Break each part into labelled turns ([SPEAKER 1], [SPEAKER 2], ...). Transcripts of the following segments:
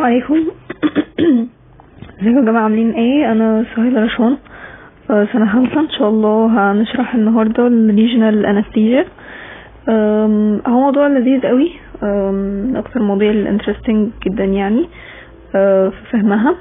[SPEAKER 1] عليكم ازيكم يا جماعة عاملين ايه انا سهيلة رشوان آه، سنة خمسة ان شاء الله هنشرح النهاردة الريجنال انستيجيا هو موضوع لذيذ قوي آم، من اكتر المواضيع الانترستنج جدا يعني آه، في فهمها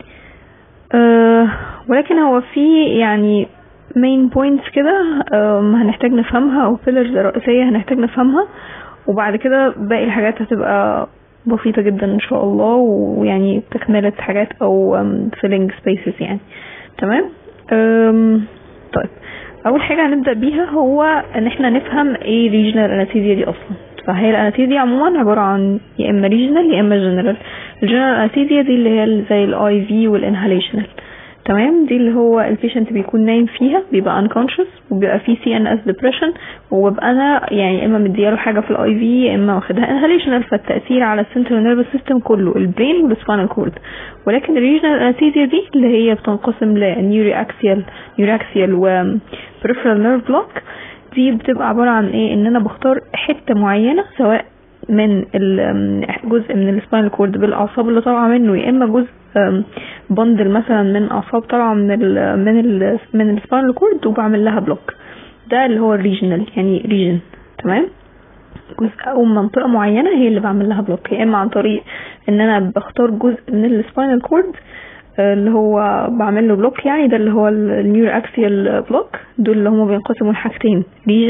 [SPEAKER 1] آه، ولكن هو في يعني main points كده آم، هنحتاج نفهمها او pillars رئيسية هنحتاج نفهمها وبعد كده باقي الحاجات هتبقى بسيطة جدا ان شاء الله ويعني تكملة حاجات او um, filling spaces يعني تمام أم، طيب اول حاجة هنبدأ بيها هو ان احنا نفهم ايه regional anesthesia دي اصلا فهي الانستيزيا عموما عبارة عن يا اما regional يا اما general الجنرال انستيزيا دي اللي هي زي الاي في والانهاليشنال تمام دي اللي هو البيشنت بيكون نايم فيها بيبقى unconscious وبيبقى فيه سي ان اس depression وببقى انا يعني اما مدياله حاجه في الاي في يا اما واخدها انهاليشنال فالتاثير على السنترال نيرفس سيستم كله البرين والسباينال كورد ولكن الريجنال انستيزيا دي اللي هي بتنقسم لنيوري اكسيال نيوري اكسيال و peripheral nerve block دي بتبقى عباره عن ايه ان انا بختار حته معينه سواء من ال- جزء من السباينال كورد بالاعصاب اللي طالعه منه يا اما جزء أم، بندل مثلا من اعصاب طالعه من ال من ال من السباينال كورد وبعمل لها بلوك ده اللي هو الريجنال يعني ريجن تمام جزء او منطقه معينه هي اللي بعمل لها بلوك يا اما عن طريق ان انا بختار جزء من السباينال كورد اللي هو بعمل له بلوك يعني ده اللي هو النيور اكسيال بلوك دول اللي هما بينقسموا لحاجتين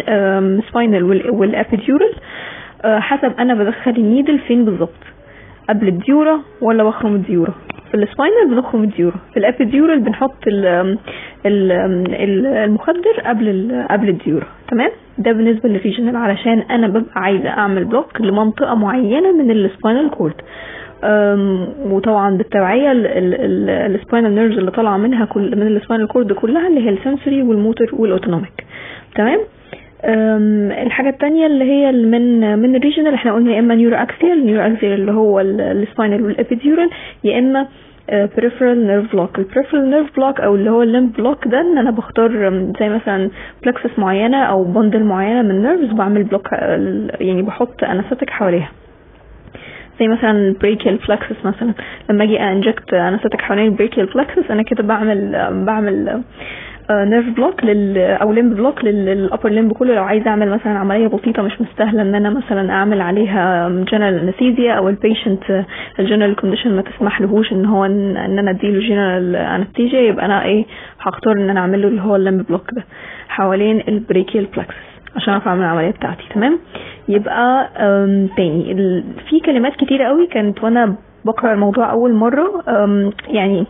[SPEAKER 1] سباينال والابيديورال حسب انا بدخل النيدل فين بالظبط قبل الديورة ولا بخرم الديورة في السباينال بنخرم الديورة في الابيديورال بنحط ال ال ال المخدر قبل ال قبل الديورة تمام ده بالنسبة للريجنال علشان انا ببقى عايزة اعمل بلوك لمنطقة معينة من السباينال كورد أم، وطبعا بالتبعية السباينال نيرفز اللي طالعة منها كل من السباينال كورد كلها اللي هي السنسوري والموتور والاوتونوميك تمام أم، الحاجة التانية اللي هي ال- من من الريجنال احنا قلنا يا اما نيورو اكسيال نيورو اكسيال اللي هو السباينال والابيديورال يا اما peripheral nerve block ال peripheral nerve block او اللي هو الليمب بلوك ده ان انا بختار أم، زي مثلا plexus معينة او بندل معينة من nerves بعمل بلوك يعني بحط انستيك حواليها زي مثلا البريكيال فلكسس مثلا لما اجي انجكت انستيك حوالين البريكيال فلكسس انا كده بعمل بعمل نيرف بلوك لل او ليمب بلوك للابر ليمب كله لو عايزه اعمل مثلا عمليه بسيطه مش مستاهله ان انا مثلا اعمل عليها جنرال انستيزيا او البيشنت الجنرال كونديشن ما تسمح لهوش ان هو ان ان انا اديله جنرال انستيزيا يبقى انا ايه هختار ان انا اعمل له اللي هو الليمب بلوك ده حوالين البريكيال فلكسس عشان اعرف اعمل العمليه بتاعتي تمام يبقى أم، تاني ال- في كلمات كتيره قوي كانت وانا بقرا الموضوع اول مره أم، يعني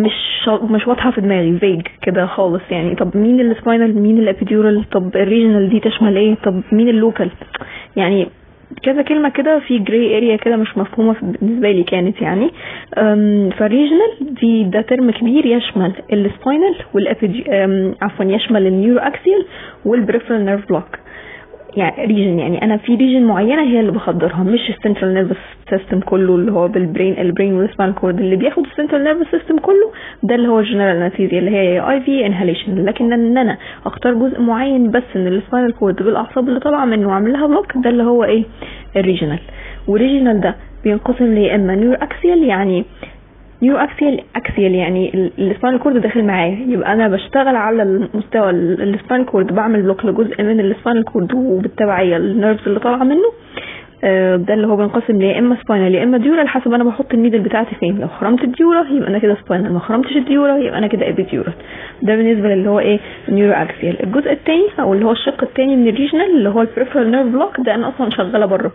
[SPEAKER 1] مش مش واضحه في دماغي فيج كده خالص يعني طب مين السباينال مين الابيديورال طب الريجنال دي تشمل ايه طب مين اللوكال يعني كذا كلمة كده في جراي اريا كده مش مفهومة بالنسبة لي كانت يعني أم، فالريجنال دي ده ترم كبير يشمل السباينال والابيدي أم، عفوا يشمل النيورو اكسيال والبريفرال نيرف بلوك يعني ريجن يعني انا في ريجن معينه هي اللي بخدرها مش السنترال نيرفس سيستم كله اللي هو بالبرين البرين والسباينال كورد اللي بياخد السنترال نيرفس سيستم كله ده اللي هو الجنرال انستيزيا اللي هي اي في انهاليشن لكن ان انا اختار جزء معين بس من السباينال كورد بالاعصاب اللي طالعه منه واعمل لها بلوك ده اللي هو ايه الريجنال والريجنال ده بينقسم ليا اما نيور اكسيال يعني نيو اكسيال اكسيال يعني السباينال كورد داخل معايا يبقى انا بشتغل على المستوى السباينال كورد بعمل بلوك لجزء من السباينال كورد وبالتبعيه النيرفز اللي طالعه منه آه، ده اللي هو بينقسم يا اما سباينال يا اما ديورال حسب انا بحط النيدل بتاعتي فين لو خرمت الديورا يبقى انا كده سباينال ما خرمتش الديورا يبقى انا كده ابيديورال ده بالنسبه للي هو ايه نيورو اكسيال الجزء الثاني او اللي هو الشق الثاني من الريجنال اللي هو البريفرال نيرف بلوك ده انا اصلا شغاله بره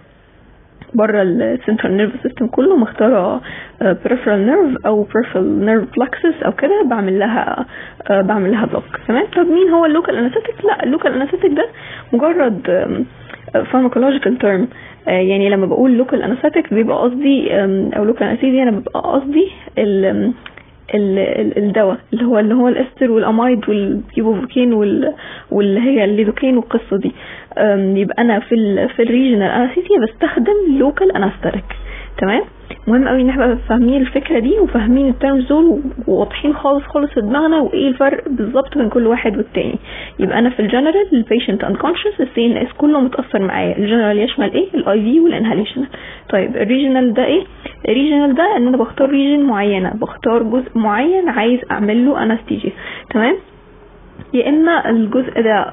[SPEAKER 1] بره السنترال نيرف سيستم كله مختاره بريفرال نيرف او بريفرال نيرف بلاكسس او كده بعمل لها آه، بعمل لها بلوك تمام طب مين هو اللوكال انستيك لا اللوكال انستيك ده مجرد فارماكولوجيكال تيرم يعني لما بقول لوكال انستيك بيبقى قصدي آم، او لوكال انستيزيا انا بيبقى قصدي ال- آم، ال- ال- الدواء اللي هو اللي هو الاستر والامايد والبيبوفوكين وال- واللي هي الليدوكين والقصه دي أم، يبقى انا في ال في الريجنال انستيزيا بستخدم لوكال انستريك تمام مهم قوي ان احنا نبقى فاهمين الفكره دي وفاهمين الترمز دول وواضحين خالص خالص في دماغنا وايه الفرق بالظبط بين كل واحد والتاني يبقى انا في الجنرال البيشنت انكونشس السي ان اس كله متاثر معايا الجنرال يشمل ايه الاي في والانهاليشن طيب الريجنال ده ايه ريجنال ده ان انا بختار ريجن معينه بختار جزء معين عايز اعمل له انستيجيا تمام يا اما الجزء ده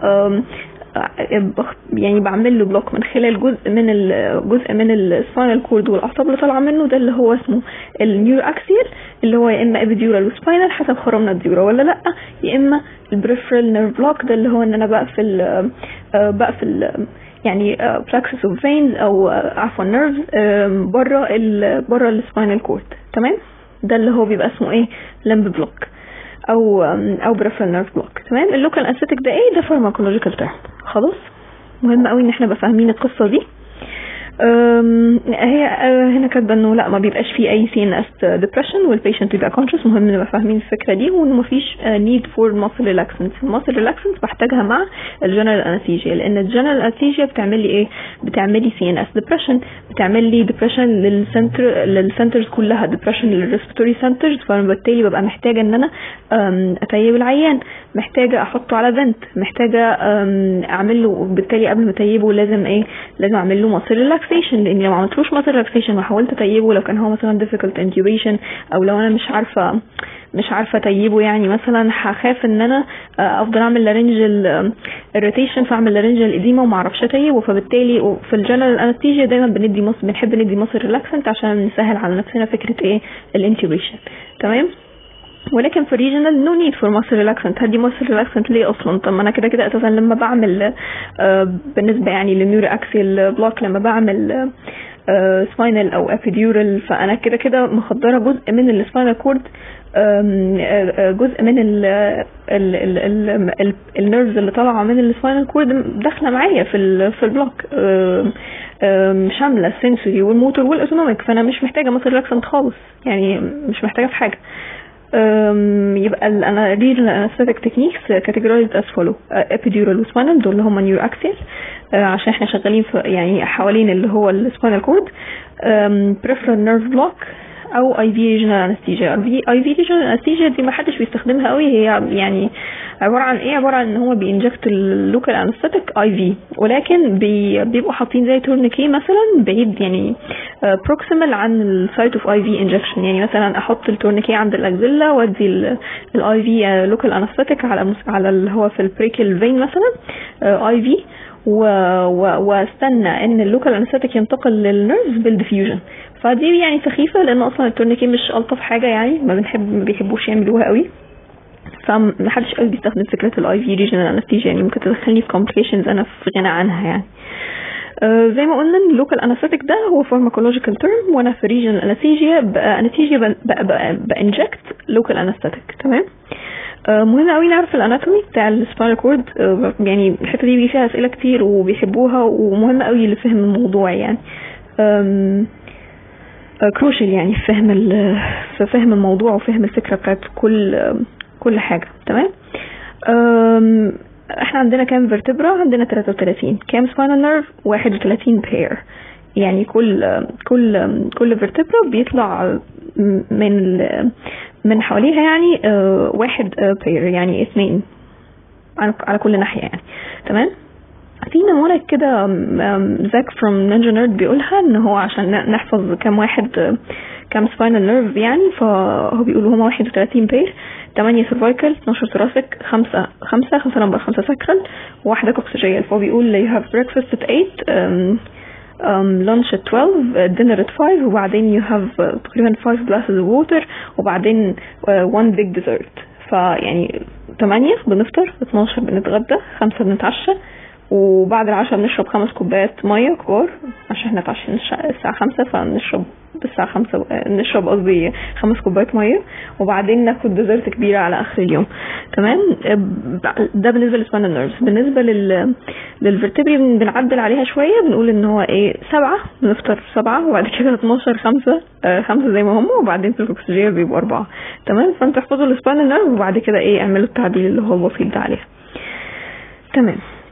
[SPEAKER 1] يعني بعمل له بلوك من خلال جزء من جزء من السباينال كورد والاعصاب اللي طالعه منه ده اللي هو اسمه النيورو اكسيال اللي هو يا اما ابيديورال وسباينال حسب خرمنا الديورا ولا لا يا اما البريفرال نيرف بلوك ده اللي هو ان انا بقفل آه، بقفل يعني plexus اوف فينز او آه، عفوا نيرفز بره ال بره السباينال كورد تمام ده اللي هو بيبقى اسمه ايه لمب بلوك او او بريفرال نيرف بلوك تمام اللوكال انستيك ده ايه ده فارماكولوجيكال تيرم خلاص مهم قوي ان احنا نبقى فاهمين القصه دي هي آه، هنا كاتبه انه لا ما بيبقاش في اي سي ان اس ديبرشن والبيشنت بيبقى كونشس مهم نبقى فاهمين الفكره دي وانه ما فيش نيد فور ماسل ريلاكسنت الماسل ريلاكسنت بحتاجها مع الجنرال انستيجيا لان الجنرال انستيجيا بتعمل لي ايه بتعمل لي سي ان اس ديبرشن بتعمل لي ديبرشن للسنتر للسنترز كلها ديبرشن للريسبيتوري سنترز فبالتالي ببقى محتاجه ان انا اتيب العيان محتاجه احطه على فنت محتاجه اعمل له بالتالي قبل ما اتيبه لازم ايه لازم اعمل له ماسل ريلاكس ريلاكسيشن لاني لو ما عملتلوش مثلا ريلاكسيشن وحاولت اطيبه لو كان هو مثلا difficult intubation او لو انا مش عارفه مش عارفه اطيبه يعني مثلا هخاف ان انا آه، افضل اعمل لارنجل irritation فاعمل لارنجل اديما وما اعرفش اطيبه فبالتالي في الجنرال انستيجيا دايما بندي مصر بنحب ندي مصر ريلاكسنت عشان نسهل على نفسنا فكره ايه الانتيوبيشن تمام ولكن في الريجنال نو نيد فور ماسل ريلاكسنت هدي ماسل ريلاكسنت ليه اصلا طب ما انا كده كده اساسا لما بعمل آه بالنسبه يعني للنيورو اكسيال بلوك لما بعمل آه سباينال او ابيديورال فانا كده كده مخدره جزء من السباينال كورد آه، جزء من النيرفز اللي طالعه من السباينال كورد داخله معايا في في البلوك شامله السنسوري والموتور والاوتونوميك فانا مش محتاجه ماسل ريلاكسنت خالص يعني مش محتاجه في حاجه يبقى انا regional anesthetic techniques categorized as follow epidural وspinal دول اللي هم نيو اكسيال عشان احنا شغالين في يعني حوالين اللي هو السباينال كورد peripheral nerve block او اي في ريجنال انستيجيا اي في ريجنال انستيجيا دي ما حدش بيستخدمها قوي هي يعني عباره عن ايه عباره عن ان هو بينجكت اللوكال انستيك اي في ولكن بي بيبقوا حاطين زي تورنيكي مثلا بعيد يعني بروكسيمال عن السايت اوف اي في انجكشن يعني مثلا احط التورنيكي عند الاكزيلا وادي الاي في لوكال انستيك على على اللي هو في البريكل فين مثلا اي في واستنى ان اللوكال انستيك ينتقل للنيرفز بالديفيوجن فدي يعني سخيفه لان اصلا التورنيكي مش الطف حاجه يعني ما بنحب ما بيحبوش يعملوها قوي فمحدش قوي بيستخدم فكره الاي في ريجنال انستيجيا يعني ممكن تدخلني في كومبليكيشنز انا في غنى عنها يعني آه زي ما قلنا اللوكال انستيك ده هو فارماكولوجيكال تيرم وانا في ريجنال انستيجيا انستيجيا بانجكت لوكال انستيك تمام آه مهم قوي نعرف الاناتومي بتاع السباينال كورد آه يعني الحته دي بيجي فيها اسئله كتير وبيحبوها ومهم قوي لفهم الموضوع يعني كروشال يعني في فهم في فهم الموضوع وفهم الفكره بتاعت كل كل حاجه تمام احنا عندنا كام فيرتبرا عندنا 33 كام سباينال نيرف 31 بير يعني كل كل كل فيرتبرا بيطلع من من حواليها يعني اه واحد بير يعني اثنين على كل ناحيه يعني تمام في نموذج كده زاك فروم نينجا نيرد بيقولها ان هو عشان نحفظ كام واحد كام سباينال نيرف يعني فهو بيقول هما 31 بير 8 سيرفايكال 12 ثوراسيك 5 5 5 نمبر 5 ساكرال وواحدة كوكسجيال فهو بيقول you have breakfast at 8 um, um, lunch at 12 dinner at 5 وبعدين you have uh, تقريبا 5 glasses of water وبعدين uh, one big dessert فيعني 8 بنفطر 12 بنتغدى 5 بنتعشى وبعد العشاء بنشرب خمس كوبايات ميه كبار عشان احنا اتعشينا الساعة خمسة فنشرب الساعة خمسة نشرب قصدي خمس كوبايات ميه وبعدين ناخد ديزرت كبيرة على اخر اليوم تمام ده بالنسبة للسباينال نيرفز بالنسبة لل للفرتبري بنعدل عليها شوية بنقول ان هو ايه سبعة بنفطر سبعة وبعد كده 12 خمسة آه خمسة زي ما هم وبعدين في الاكسجين بيبقوا أربعة تمام فانت احفظوا السباينال نيرف وبعد كده ايه اعملوا التعديل اللي هو البسيط ده عليها تمام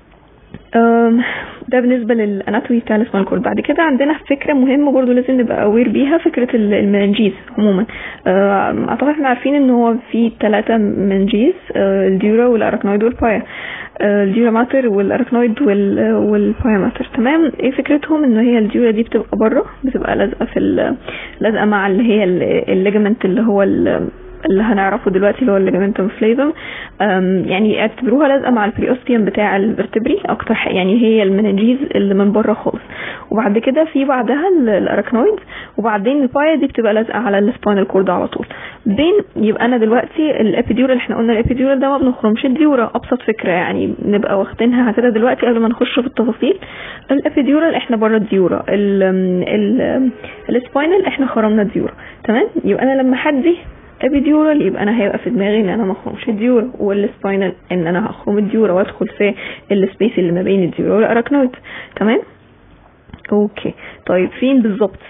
[SPEAKER 1] ده بالنسبه للاناتومي بتاع السباينال كورد بعد كده عندنا فكره مهمه برضو لازم نبقى اوير بيها فكره المننجيز عموما اعتقد احنا عارفين ان هو في ثلاثه مننجيز الديورا والاراكنويد والبايا الديورا ماتر والاركنويد والبايا ماتر تمام ايه فكرتهم ان هي الديورا دي بتبقى بره بتبقى لازقه في لازقه مع اللي هي الليجمنت اللي هو اللي هنعرفه دلوقتي اللي هو الليجمنتوم فليفم يعني اعتبروها لازقه مع البريوستيوم بتاع الفرتبري اكتر يعني هي المننجيز اللي من بره خالص وبعد كده في بعدها الاراكنويد وبعدين البايا دي بتبقى لازقه على السباينال كورد على طول بين يبقى انا دلوقتي الابيديورال احنا قلنا الابيديورال ده ما بنخرمش الديورا ابسط فكره يعني نبقى واخدينها كده دلوقتي قبل ما نخش في التفاصيل الابيديورال احنا بره الديورا السباينال احنا خرمنا الديورا تمام يبقى انا لما حدي ابيديورال يبقى انا هيبقى في دماغي ان انا ما اخرمش الديورا والسباينال ان انا هخرم الديورا وادخل في السبيس اللي ما بين الديورا والاراكنويد تمام اوكي طيب فين بالظبط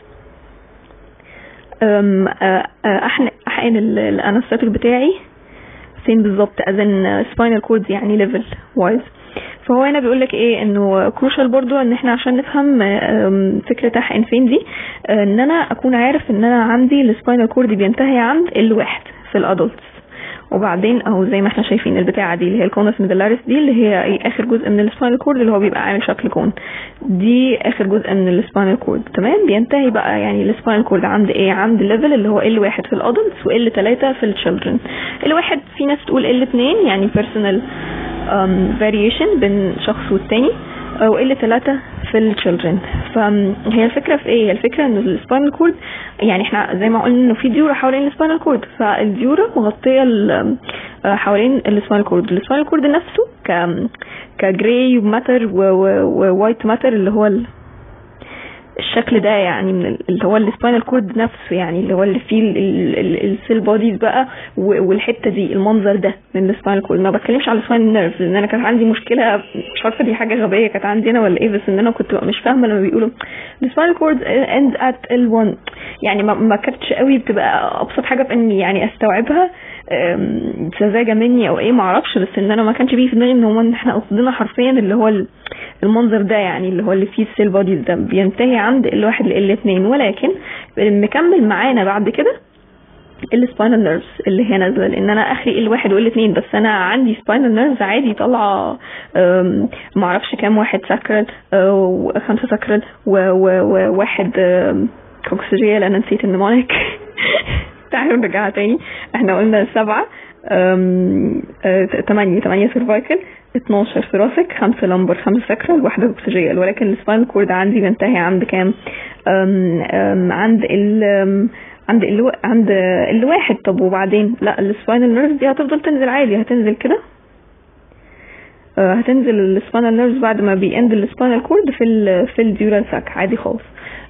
[SPEAKER 1] احنا احقن الانستاتيك بتاعي فين بالظبط اذن سباينال كورد يعني ليفل وايز فهو هنا بيقول لك ايه انه كروشال برضو ان احنا عشان نفهم فكره احقن فين دي ان انا اكون عارف ان انا عندي السباينال كورد بينتهي عند الواحد في الادلتس وبعدين اهو زي ما احنا شايفين البتاعه دي اللي هي الكونس ميدلاريس دي اللي هي ايه اخر جزء من السباينال كورد اللي هو بيبقى عامل شكل كون دي اخر جزء من السباينال كورد تمام بينتهي بقى يعني السباينال كورد عند ايه عند ليفل اللي هو ال واحد في الادلتس وال 3 في التشيلدرن الواحد في ناس تقول ال 2 يعني بيرسونال فاريشن بين شخص والتاني او ال 3 في التشيلدرن فهي الفكره في ايه هي الفكره ان السباينال كورد يعني احنا زي ما قلنا انه في ديورا حوالين السباينال كورد فالديورا مغطيه حوالين السباينال كورد السباينال كورد نفسه ك كجراي ماتر ووايت ماتر اللي هو الشكل ده يعني من اللي هو السباينال كورد نفسه يعني اللي هو اللي فيه السيل بوديز بقى والحته دي المنظر ده من السباينال كورد ما بتكلمش على السباينال نيرف لان انا كان عندي مشكله مش عارفه دي حاجه غبيه كانت عندي انا ولا ايه بس ان انا كنت مش فاهمه لما بيقولوا السباينال كورد اند ات ال1 يعني ما, ما كانتش قوي بتبقى ابسط حاجه في اني يعني استوعبها سذاجه مني او ايه ما اعرفش بس ان انا ما كانش بيجي في دماغي ان هو ان احنا قصدنا حرفيا اللي هو المنظر ده يعني اللي هو اللي فيه السيل بوديز ده بينتهي عند الواحد الاثنين ولكن مكمل معانا بعد كده السباينال نيرفز اللي هي نازله لان انا اخري الواحد والاثنين بس انا عندي سباينال نيرفز عادي طالعه ما اعرفش كام واحد ساكرال خمسه ساكرال وواحد كوكسجيال انا نسيت النمونيك تعالوا نرجعها تاني احنا قلنا سبعة تمانية تمانية سيرفايكل 12 ثوراسيك 5 لمبر 5 ساكرال واحدة اوكسجيال ولكن السباينال كورد عندي بينتهي عند كام عند ال عند ال عند الواحد طب وبعدين لا السباينال نيرفز دي هتفضل تنزل عادي هتنزل كده هتنزل السباينال نيرفز بعد ما بيند السباينال كورد في ال في الديورال ساك عادي خالص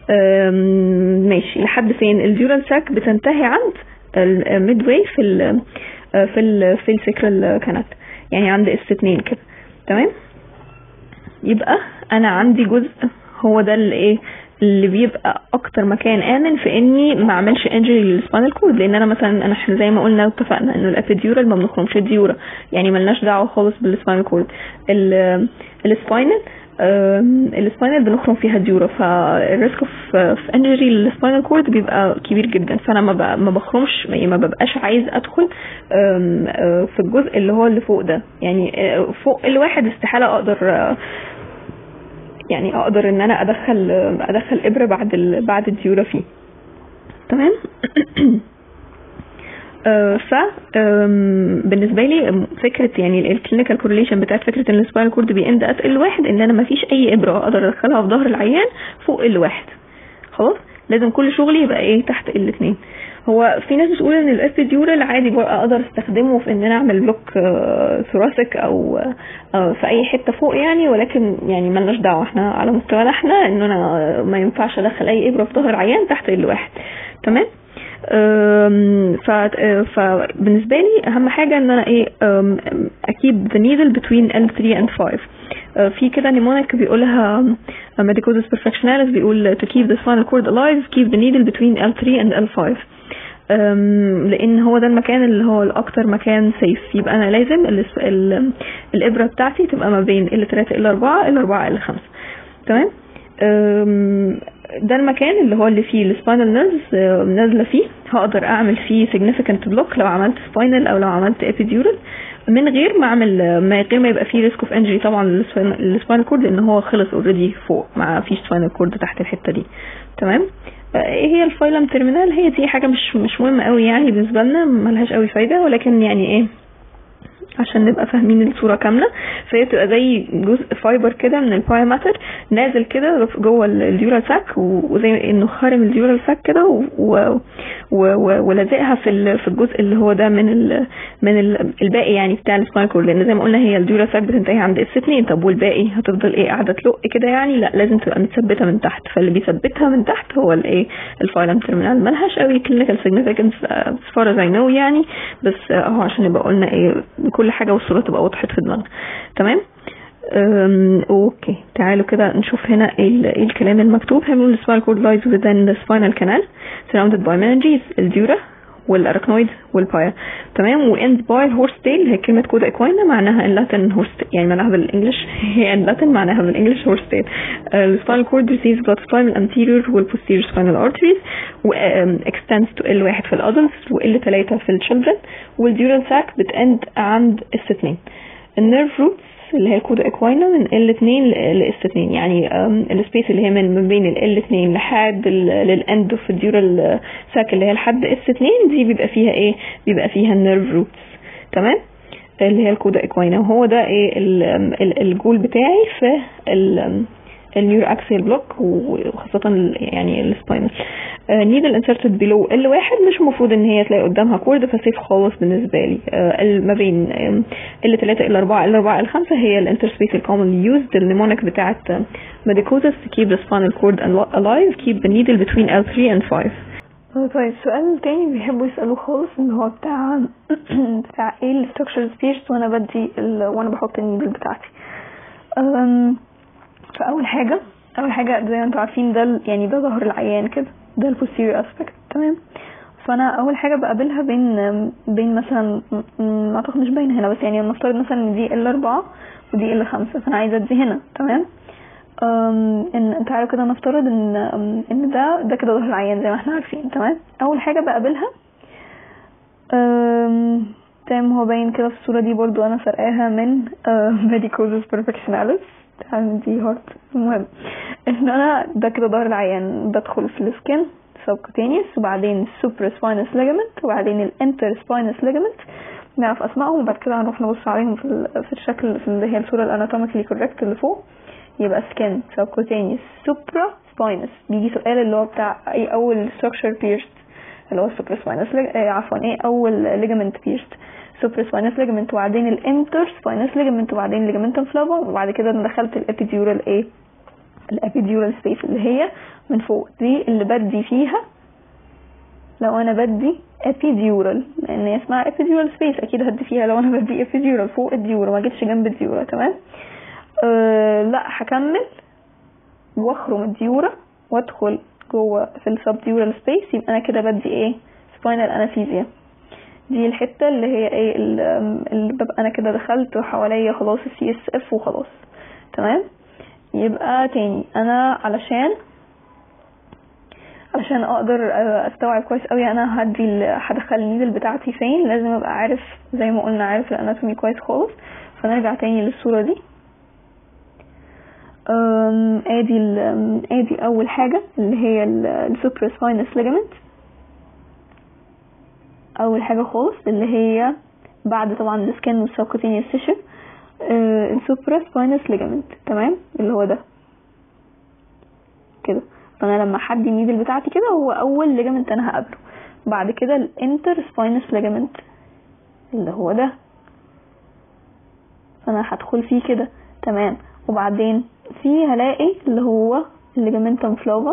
[SPEAKER 1] ماشي لحد فين الديورال ساك بتنتهي عند الميد واي في ال في ال في السكرال كانت يعني عند اس 2 كده تمام يبقى انا عندي جزء هو ده اللي ايه اللي بيبقى اكتر مكان امن في اني ما اعملش انجري للسباينال كورد لان انا مثلا انا احنا زي ما قلنا اتفقنا انه الابيديورال ما بنخرمش الديورا يعني ملناش دعوه خالص بالسباينال كورد السباينال السباينال بنخرم فيها الديورا فالريسك في انجري للسباينال كورد بيبقى كبير جدا فانا ما ما بخرمش ما ببقاش عايز ادخل في الجزء اللي هو اللي فوق ده يعني فوق الواحد استحاله اقدر يعني اقدر ان انا ادخل ادخل ابره بعد ال... بعد الديورا فيه تمام ف بالنسبه لي فكره يعني الكلينيكال كورليشن بتاعت فكره ان السباينال كورد بيند ات الواحد ان انا ما فيش اي ابره اقدر ادخلها في ظهر العيان فوق الواحد خلاص لازم كل شغلي يبقى ايه تحت الاثنين هو في ناس بتقول ان الابيديورال عادي اقدر استخدمه في ان انا اعمل بلوك ثوراسيك او في اي حته فوق يعني ولكن يعني ملناش دعوه احنا على مستوانا احنا ان انا ما ينفعش ادخل اي ابره في ظهر عيان تحت الواحد تمام فبالنسبه لي اهم حاجه ان انا ايه اكيد the needle between L3 and 5 في كده نيمونيك بيقولها Medicosis Perfectionalis بيقول to keep the spinal cord alive keep the needle between L3 and L5 لان هو ده المكان اللي هو الاكتر مكان سيف يبقى انا لازم الابره بتاعتي تبقى ما بين ال 3 ال 4 ال 4 ال 5 تمام ده المكان اللي هو اللي فيه السباينال نيرفز نازله فيه هقدر اعمل فيه significant بلوك لو عملت سباينال او لو عملت ابيديورال من غير ما اعمل من غير ما يبقى فيه ريسك اوف انجري طبعا للسباينال كورد لان هو خلص اوريدي فوق ما فيش سباينال كورد تحت الحته دي تمام ايه هي الفايلم تيرمينال هي دي حاجه مش مش مهمه قوي يعني بالنسبه لنا ملهاش قوي فايده ولكن يعني ايه عشان نبقى فاهمين الصورة كاملة فهي بتبقى زي جزء فايبر كده من الباي ماتر نازل كده جوه الديورال ساك وزي انه خارم الديورال ساك كده ولازقها في في الجزء اللي هو ده من ال من ال الباقي يعني بتاع السبايكور لان زي ما قلنا هي الديورال ساك بتنتهي عند اس 2 طب والباقي هتفضل ايه قاعده تلق كده يعني لا لازم تبقى متثبته من تحت فاللي بيثبتها من تحت هو الايه الفايلم تيرمينال ملهاش قوي كلينيكال سيجنيفيكانس as far as I know يعني بس اهو عشان يبقى قلنا ايه كل حاجه والصوره تبقى وضحت في دماغنا تمام اوكي تعالوا كده نشوف هنا ايه, إيه الكلام المكتوب هنقول السباينال كورد lies within the spinal canal surrounded by meninges الديورا والاركنويد والبايا تمام واند باي الهورس تيل هي كلمه كودا اكوينا معناها ان لاتن هورس يعني معناها بالانجلش هي ان لاتن معناها بالانجلش هورس تيل السباينال كورد receives blood supply من الانتيريور والبوستيريور spinal arteries و extends to L1 في الادلتس و L3 في الشيلدرن والديورال ساك بتاند عند اس 2 النيرف روتس اللي هي الكودا اكواينا من L2 ل S2 يعني السبيس اللي هي من بين ال L2 لحد للاند اوف الديورال ساك اللي هي لحد S2 دي بيبقى فيها ايه بيبقى فيها النيرف روتس تمام اللي هي الكودا اكواينا وهو ده ايه الجول بتاعي في النيور اكسيال بلوك وخاصة يعني السباينال نيدل انسرتد بلو ال واحد مش المفروض ان هي تلاقي قدامها كورد فسيف خالص بالنسبة لي uh, ما بين ال 3 ال 4 ال 4 ال 5 هي الانترسبيس الكومنلي يوزد النيمونيك بتاعت ميديكوزس to keep the spinal cord alive keep the needle between L3 and 5 طيب سؤال تاني بيحبوا يسألوه خالص اللي هو بتاع بتاع ايه الستراكشر سبيرز وانا بدي وانا بحط النيدل بتاعتي فاول حاجه اول حاجه زي ما انتم عارفين ده يعني ده ظهر العيان كده ده البوستيريور اسبكت تمام فانا اول حاجه بقابلها بين بين مثلا اعتقد مش باين هنا بس يعني نفترض مثلا ان دي ال 4 ودي ال 5 فانا عايزه ادي هنا تمام ان تعالوا كده نفترض ان ان ده ده كده ظهر العيان زي ما احنا عارفين تمام اول حاجه بقابلها تمام هو باين كده في الصوره دي برضو انا سرقاها من ميديكوزس بيرفكشناليس عندي هارت المهم ان انا ده كده ظهر العيان بدخل في السكن سبكوتينيوس وبعدين السوبر سباينس ليجمنت وبعدين الانتر سباينس ليجمنت نعرف اسمائهم وبعد كده هنروح نبص عليهم في, في الشكل في اللي هي الصوره الاناتوميكلي كوريكت اللي فوق يبقى سكن سبكوتينيوس سوبرا سباينس بيجي سؤال اللي هو بتاع اي اول ستراكشر بيرست اللي هو السوبر سباينس عفوا ايه اول ليجمنت بيرست سوبر سباينس ليجمنت وبعدين الانتر سباينس ليجمنت وبعدين ليجمنتم فلافا وبعد كده دخلت الابيديورال ايه الابيديورال سبيس اللي هي من فوق دي اللي بدي فيها لو انا بدي ابيديورال لان هي اسمها ابيديورال سبيس اكيد هدي فيها لو انا بدي ابيديورال فوق الديورا ما جيتش جنب الديورا تمام أه لا هكمل واخرم الديورا وادخل جوه في السب ديورال سبيس يبقى انا كده بدي ايه سباينال انستيزيا دي الحته اللي هي ايه اللي ببقى انا كده دخلت وحواليا خلاص السي اس اف وخلاص تمام يبقى تاني انا علشان علشان اقدر استوعب كويس قوي انا هدي هدخل النيدل بتاعتي فين لازم ابقى عارف زي ما قلنا عارف الاناتومي كويس خالص فنرجع تاني للصوره دي ادي ادي اول حاجه اللي هي السوبر سباينس ليجمنت اول حاجه خالص اللي هي بعد طبعا السكن والسبكوتينيوس تيشو السوبرا سباينس ليجامنت تمام اللي هو ده كده فانا لما حد النيدل بتاعتي كده هو اول ليجامنت انا هقابله بعد كده الانتر سباينس ليجامنت اللي هو ده فانا هدخل فيه كده تمام وبعدين في هلاقي اللي هو الليجامنتم فلوفا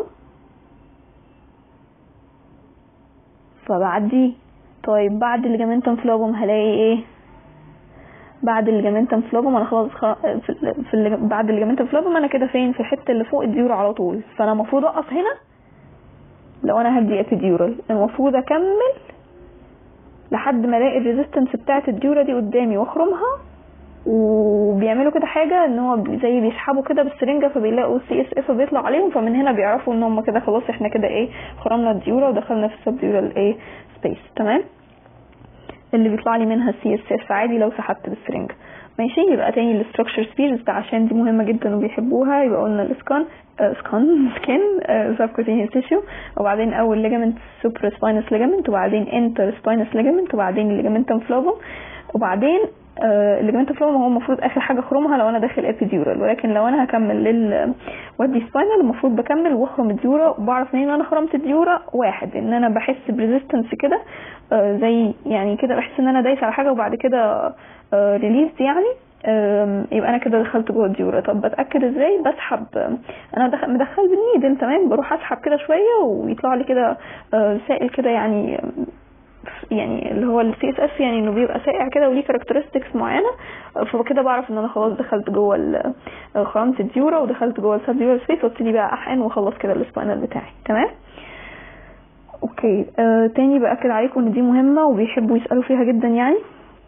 [SPEAKER 1] فبعديه طيب بعد الليجامنتم فلوبوم هلاقي ايه بعد الليجامنتم فلوبوم انا خلاص خ... في, في اللي... بعد الليجامنتم فلوبوم انا كده فين في الحته اللي فوق الديور على طول فانا المفروض اقف هنا لو انا هدي ابيديورال المفروض اكمل لحد ما الاقي الريزيستنس بتاعه الديورا دي قدامي واخرمها وبيعملوا كده حاجه ان هو زي بيسحبوا كده بالسرنجه فبيلاقوا السي اس اف بيطلع عليهم فمن هنا بيعرفوا ان هم كده خلاص احنا كده ايه خرمنا الديورا ودخلنا في السب ديورال ايه سبيس تمام اللي بيطلع لي منها السي اس اف عادي لو سحبت بالسرنجه ماشي يبقى تاني الاستراكشر سبيرز ده عشان دي مهمه جدا وبيحبوها يبقى قلنا الاسكان سكان سكين سبكوتينيوس تيشو وبعدين اول ليجامنت سوبر سباينس ليجامنت وبعدين انتر سباينس ليجامنت وبعدين الليجامنتم فلوفم وبعدين الليجامنت فلوفم هو المفروض اخر حاجه اخرمها لو انا داخل ابيديورال ولكن لو انا هكمل لل ودي سباينال المفروض بكمل واخرم الديورا وبعرف منين انا خرمت الديورا واحد ان انا بحس بريزيستنس كده آه، زي يعني كده بحس ان انا دايس على حاجه وبعد كده ريليز يعني آم، يبقى انا كده دخلت جوه الديورا طب بتاكد ازاي بسحب انا دخل مدخل بالنيدل تمام بروح اسحب كده شويه ويطلع لي كده آه، سائل كده يعني يعني اللي هو السي اس اف يعني انه بيبقى ساقع كده وليه كاركترستكس معينه فكده بعرف ان انا خلاص دخلت جوه ال- خرمت الديورا ودخلت جوه السب ديورال سبيس وابتدي بقى احقن واخلص كده السباينال بتاعي تمام اوكي آه تاني باكد عليكم ان دي مهمه وبيحبوا يسالوا فيها جدا يعني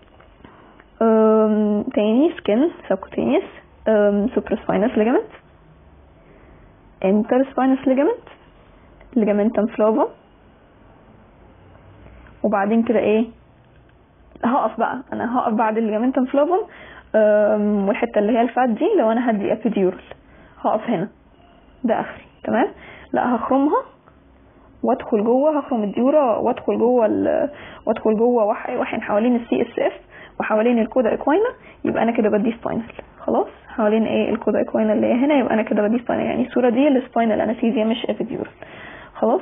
[SPEAKER 1] آم، تاني سكن سبكوتينيوس سوبراسباينس ليجامنت انترسباينس ليجامنت ليجامنتم فلوفا وبعدين كده ايه هقف بقى انا هقف بعد الليجامنتم فلوفم أم، والحته اللي هي الفات دي لو انا هدي ابيديورال هقف هنا ده اخري تمام لا هخرمها وادخل جوه هخرم الديورا وادخل جوه ال- وادخل جوه وح- واحن حوالين السي اس اف وحوالين الكودا اكوينا يبقى انا كده بدي سباينال خلاص حوالين ايه الكودا اكوينا اللي هي هنا يبقى انا كده بدي سباينال يعني الصوره دي السباينال انستيزيا مش ابيديورال خلاص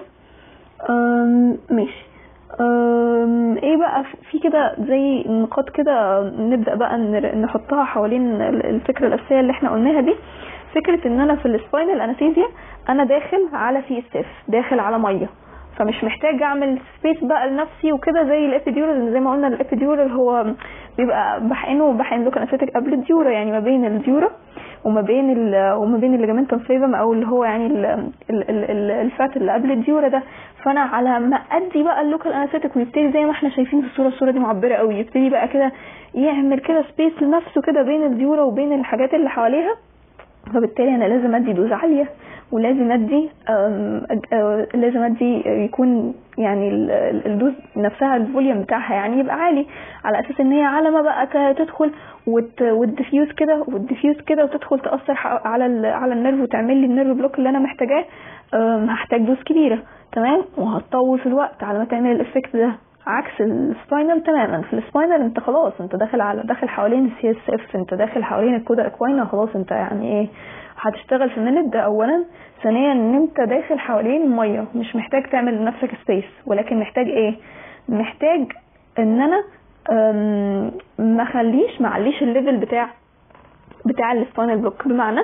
[SPEAKER 1] أم، ماشي أم، ايه بقى في كده زي نقاط كده نبدا بقى نر- نحطها حوالين ال- الفكره الاساسيه اللي احنا قلناها دي فكره ان انا في السباينال انستيزيا انا داخل على سي اس اف داخل على ميه فمش محتاج اعمل سبيس بقى لنفسي وكده زي الابيديورال زي ما قلنا الابيديورال هو بيبقى بحقنه بحقن لوكان اسيتك قبل الديورا يعني ما بين الديورا وما بين ال وما بين الليجامنتم فليفم او اللي هو يعني ال ال ال ال الفات اللي قبل الديورا ده فانا على ما ادي بقى اللوكال انستيك ويبتدي زي ما احنا شايفين في الصوره الصوره دي معبره قوي يبتدي بقى كده يعمل كده سبيس لنفسه كده بين الديورا وبين الحاجات اللي حواليها فبالتالي انا لازم ادي دوز عاليه ولازم ادي أم، أج- آه، لازم ادي يكون يعني ال- ال- الدوز نفسها الفوليوم بتاعها يعني يبقى عالي على اساس ان هي على ما بقى ت- تدخل وت- وتديفيوز كده وتديفيوز كده وتدخل تاثر ح- على ال- على النيرف وتعمل لي النيرف بلوك اللي انا محتاجاه أم، هحتاج دوز كبيره تمام وهتطول في الوقت على ما تعمل الافكت ده عكس السباينال تماما في السباينال انت خلاص انت داخل على داخل حوالين السي اس اف انت داخل حوالين الكودا اكواينا خلاص انت يعني ايه هتشتغل في منت ده اولا ثانيا ان انت داخل حوالين ميه مش محتاج تعمل لنفسك سبيس ولكن محتاج ايه محتاج ان انا أم، ما اخليش ما اعليش الليفل بتاع بتاع السباينال بلوك بمعنى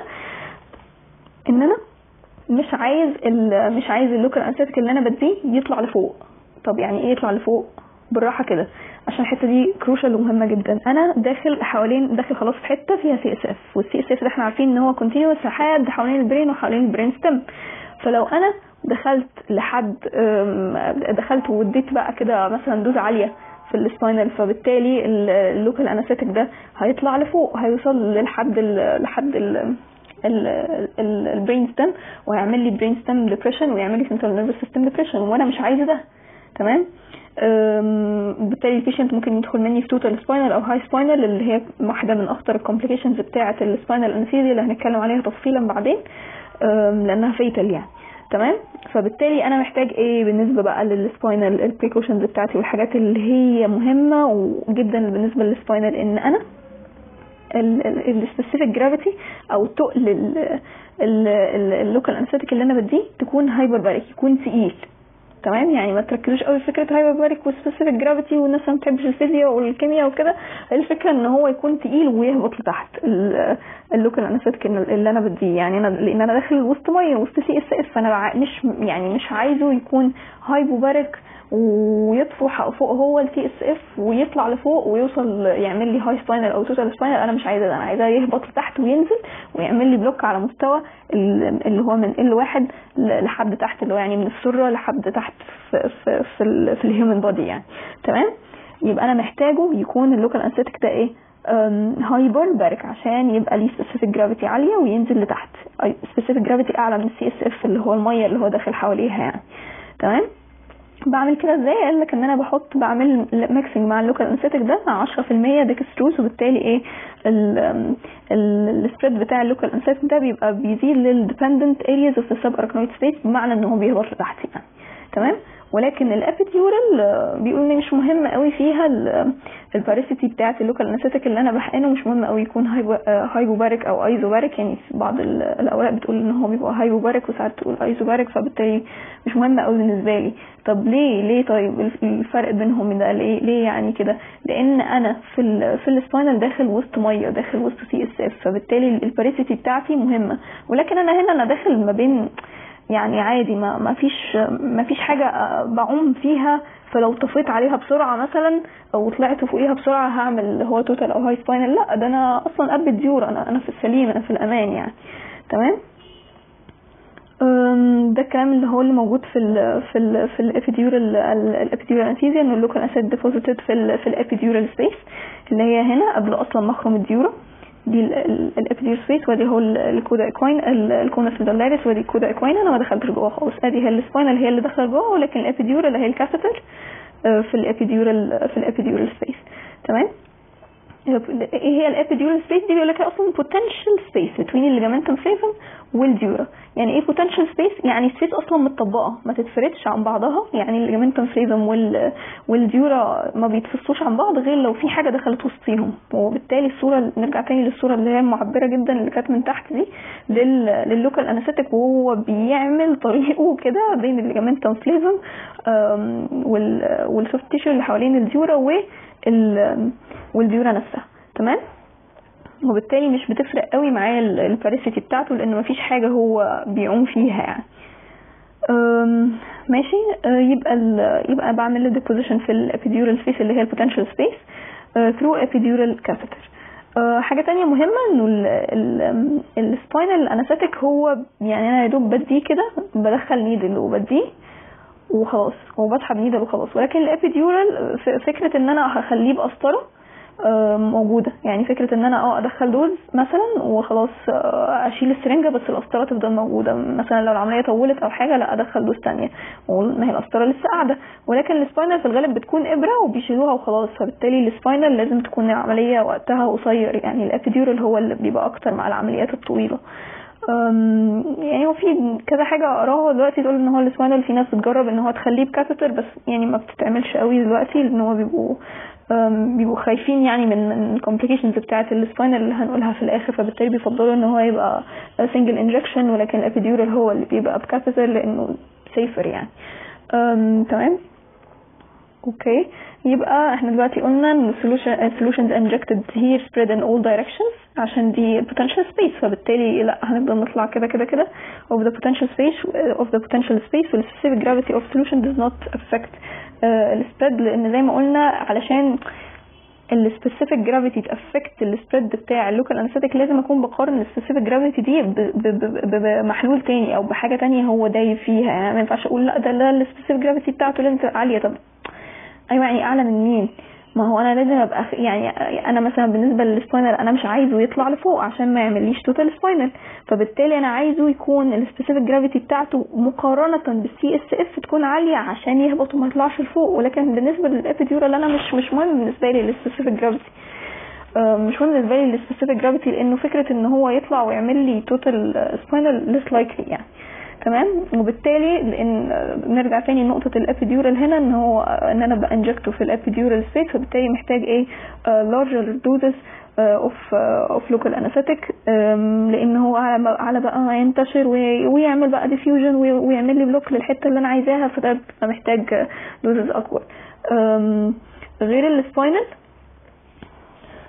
[SPEAKER 1] ان انا مش عايز ال- مش عايز اللوكال انستيك اللي انا بديه يطلع لفوق طب يعني ايه يطلع لفوق بالراحه كده عشان الحته دي كروشال ومهمه جدا انا داخل حوالين داخل خلاص في حته فيها سي اس اف والسي اس اف ده احنا عارفين ان هو كونتينوس لحد حوالين البرين وحوالين البرين ستيم فلو انا دخلت لحد أم، دخلت واديت بقى كده مثلا دوز عاليه في السباينال فبالتالي ال- اللوكال انستيك ده هيطلع لفوق هيوصل لحد ال لحد ال البرين ستيم وهيعمل لي برين ستيم ديبريشن ويعمل لي سنترال نيرفس سيستم ديبريشن وانا مش عايزه ده تمام أم، بالتالي البيشنت ممكن يدخل مني في توتال سباينال او هاي سباينال اللي هي واحده من اخطر الكومبليكيشنز بتاعه السباينال انستيزيا اللي هنتكلم عليها تفصيلا بعدين أم، لانها فيتال يعني تمام فبالتالي انا محتاج ايه بالنسبه بقى للسباينال البريكوشنز بتاعتي والحاجات اللي هي مهمه وجدا بالنسبه للسباينال ان انا السبيسيفيك جرافيتي او تقل اللوكال انستيك اللي انا بديه تكون هايبر باريك يكون تقيل تمام يعني ما تركزوش قوي في فكره هايبر باريك وسبيسيفيك جرافيتي والناس ما بتحبش الفيزياء والكيمياء وكده الفكره ان هو يكون تقيل ويهبط لتحت اللوكال انستيك اللي انا بديه يعني انا لان انا داخل وسط ميه وسط سي اس اف فانا بع- مش يعني مش عايزه يكون هايبو باريك ويطفو فوق هو التي اس اف ويطلع لفوق ويوصل يعمل لي هاي سباينال او توتال سباينال انا مش عايزه ده انا عايزاه يهبط لتحت وينزل ويعمل لي بلوك على مستوى اللي هو من ال واحد لحد تحت اللي هو يعني من السره لحد تحت في في في, في الهيومن بودي يعني تمام يبقى انا محتاجه يكون اللوكال انستيك ده ايه هايبر بارك عشان يبقى ليه سبيسيفيك جرافيتي عاليه وينزل لتحت سبيسيفيك جرافيتي اعلى من السي اس اف اللي هو الميه اللي هو داخل حواليها يعني تمام بعمل كده ازاي قال لك ان انا بحط بعمل ميكسنج مع اللوكال انستيك ده مع 10% ديكستروز وبالتالي ايه السبريد بتاع اللوكال انستيك ده بيبقى بيزيد للديبندنت ارياز اوف ذا سب اركنويد سبيس بمعنى ان هو بيهبط لتحت يعني تمام ولكن الابيتيورال بيقول ان مش مهم قوي فيها الباريسيتي بتاعت اللوكال انستيك اللي انا بحقنه مش مهم قوي يكون هايبوباريك او ايزوباريك يعني في بعض الاوراق بتقول ان هو بيبقى هايبوباريك وساعات تقول ايزوباريك فبالتالي مش مهم قوي بالنسبه لي طب ليه ليه طيب الفرق بينهم ده ليه ليه يعني كده لان انا في ال في السباينال داخل وسط ميه داخل وسط سي اس اف فبالتالي الباريسيتي بتاعتي مهمه ولكن انا هنا انا داخل ما بين يعني عادي ما ما فيش ما فيش حاجه بعوم فيها فلو طفيت عليها بسرعه مثلا او طلعت فوقيها بسرعه هعمل اللي هو توتال او هاي سباينال لا ده انا اصلا قلب ديور انا انا في السليم انا في الامان يعني تمام ده الكلام اللي هو اللي موجود في ال في ال في الابيديورال الابيديورال انستيزيا ان اللوكال اسيد ديبوزيتد في ال في الابيديورال سبيس اللي هي هنا قبل اصلا مخرم الديوره دي الابيديور سبيس ودي هو الكودا اكوين الكونس فيدالاريس ودي الكودا اكوين انا ما دخلتش جوه خالص ادي هي السباينال هي اللي دخل جوه ولكن الابيديور اللي هي الكاثيتر في الابيديورال في الابيديورال سبيس تمام ايه هي الابيديورال سبيس دي بيقول لك اصلا potential space between الليجامنتم فليفم والديورا يعني ايه potential space يعني سبيس اصلا متطبقه ما تتفردش عن بعضها يعني الليجامنتم فليفم وال والديورا ما بيتفصوش عن بعض غير لو في حاجه دخلت وسطيهم وبالتالي الصوره نرجع تاني للصوره اللي هي معبره جدا اللي كانت من تحت دي لل لللوكال انستيك وهو بيعمل طريقه كده بين الليجامنتم فليفم وال والسوفت تيشو اللي حوالين الديورا وال والديورا نفسها تمام وبالتالي مش بتفرق قوي معايا الباريسيتي بتاعته لان مفيش حاجه هو بيعوم فيها يعني ماشي يبقى يبقى بعمل له ديبوزيشن في الابيديورال سبيس اللي هي البوتنشال سبيس ثرو ابيديورال كاثيتر حاجة تانية مهمة انه السباينال انستيك هو يعني انا يا دوب بديه كده بدخل نيدل وبديه وخلاص وبسحب نيدل وخلاص ولكن الابيديورال فكرة ان انا هخليه بقسطرة موجودة يعني فكرة ان انا اه ادخل دوز مثلا وخلاص اشيل السرنجة بس القسطرة تفضل موجودة مثلا لو العملية طولت او حاجة لا ادخل دوز تانية ما هي القسطرة لسه قاعدة ولكن السباينال في الغالب بتكون ابرة وبيشيلوها وخلاص فبالتالي السباينال لازم تكون العملية وقتها قصير يعني الابيديورال هو اللي بيبقى اكتر مع العمليات الطويلة يعني هو في كذا حاجه اقراها دلوقتي تقول ان هو السباينال في ناس بتجرب ان هو تخليه بكاثيتر بس يعني ما بتتعملش قوي دلوقتي لان هو بيبقوا بيبقوا خايفين يعني من الكومبليكيشنز بتاعه السباينال اللي هنقولها في الاخر فبالتالي بيفضلوا ان هو يبقى سنجل انجكشن ولكن الابيديورال هو اللي بيبقى بكاثيتر لانه سيفر يعني تمام اوكي يبقى احنا دلوقتي قلنا ان solutions injected here spread in all directions عشان دي potential space فبالتالي لا هنفضل نطلع كده كده كده of the potential space of the potential space وال specific gravity of solution does not affect السبريد لان زي ما قلنا علشان السبيسيفيك جرافيتي تافكت السبريد بتاع اللوكال انستيك لازم اكون بقارن السبيسيفيك جرافيتي دي بمحلول تاني او بحاجه تانية هو دايب فيها يعني ما ينفعش اقول لا ده السبيسيفيك جرافيتي بتاعته لازم تبقى عاليه طب ايوه يعني اعلى من مين ما هو انا لازم ابقى يعني انا مثلا بالنسبه للسباينال انا مش عايزه يطلع لفوق عشان ما يعمليش توتال سباينال فبالتالي انا عايزه يكون السبيسيفيك جرافيتي بتاعته مقارنه بالسي اس اف تكون عاليه عشان يهبط وما يطلعش لفوق ولكن بالنسبه للابيديورال انا مش مش مهم بالنسبه لي السبيسيفيك جرافيتي مش مهم بالنسبه لي السبيسيفيك جرافيتي لانه فكره ان هو يطلع ويعمل لي توتال سباينال ليس لايكلي يعني تمام وبالتالي لان نرجع تاني لنقطه الابيديورال هنا ان هو ان انا بانجكته في الابيديورال ستيت فبالتالي محتاج ايه لارجر دوزز اوف اوف لوكال انستيك لان هو على بقى ينتشر ويعمل بقى ديفيوجن ويعمل لي بلوك للحته اللي انا عايزاها فده محتاج دوزز اكبر غير السباينال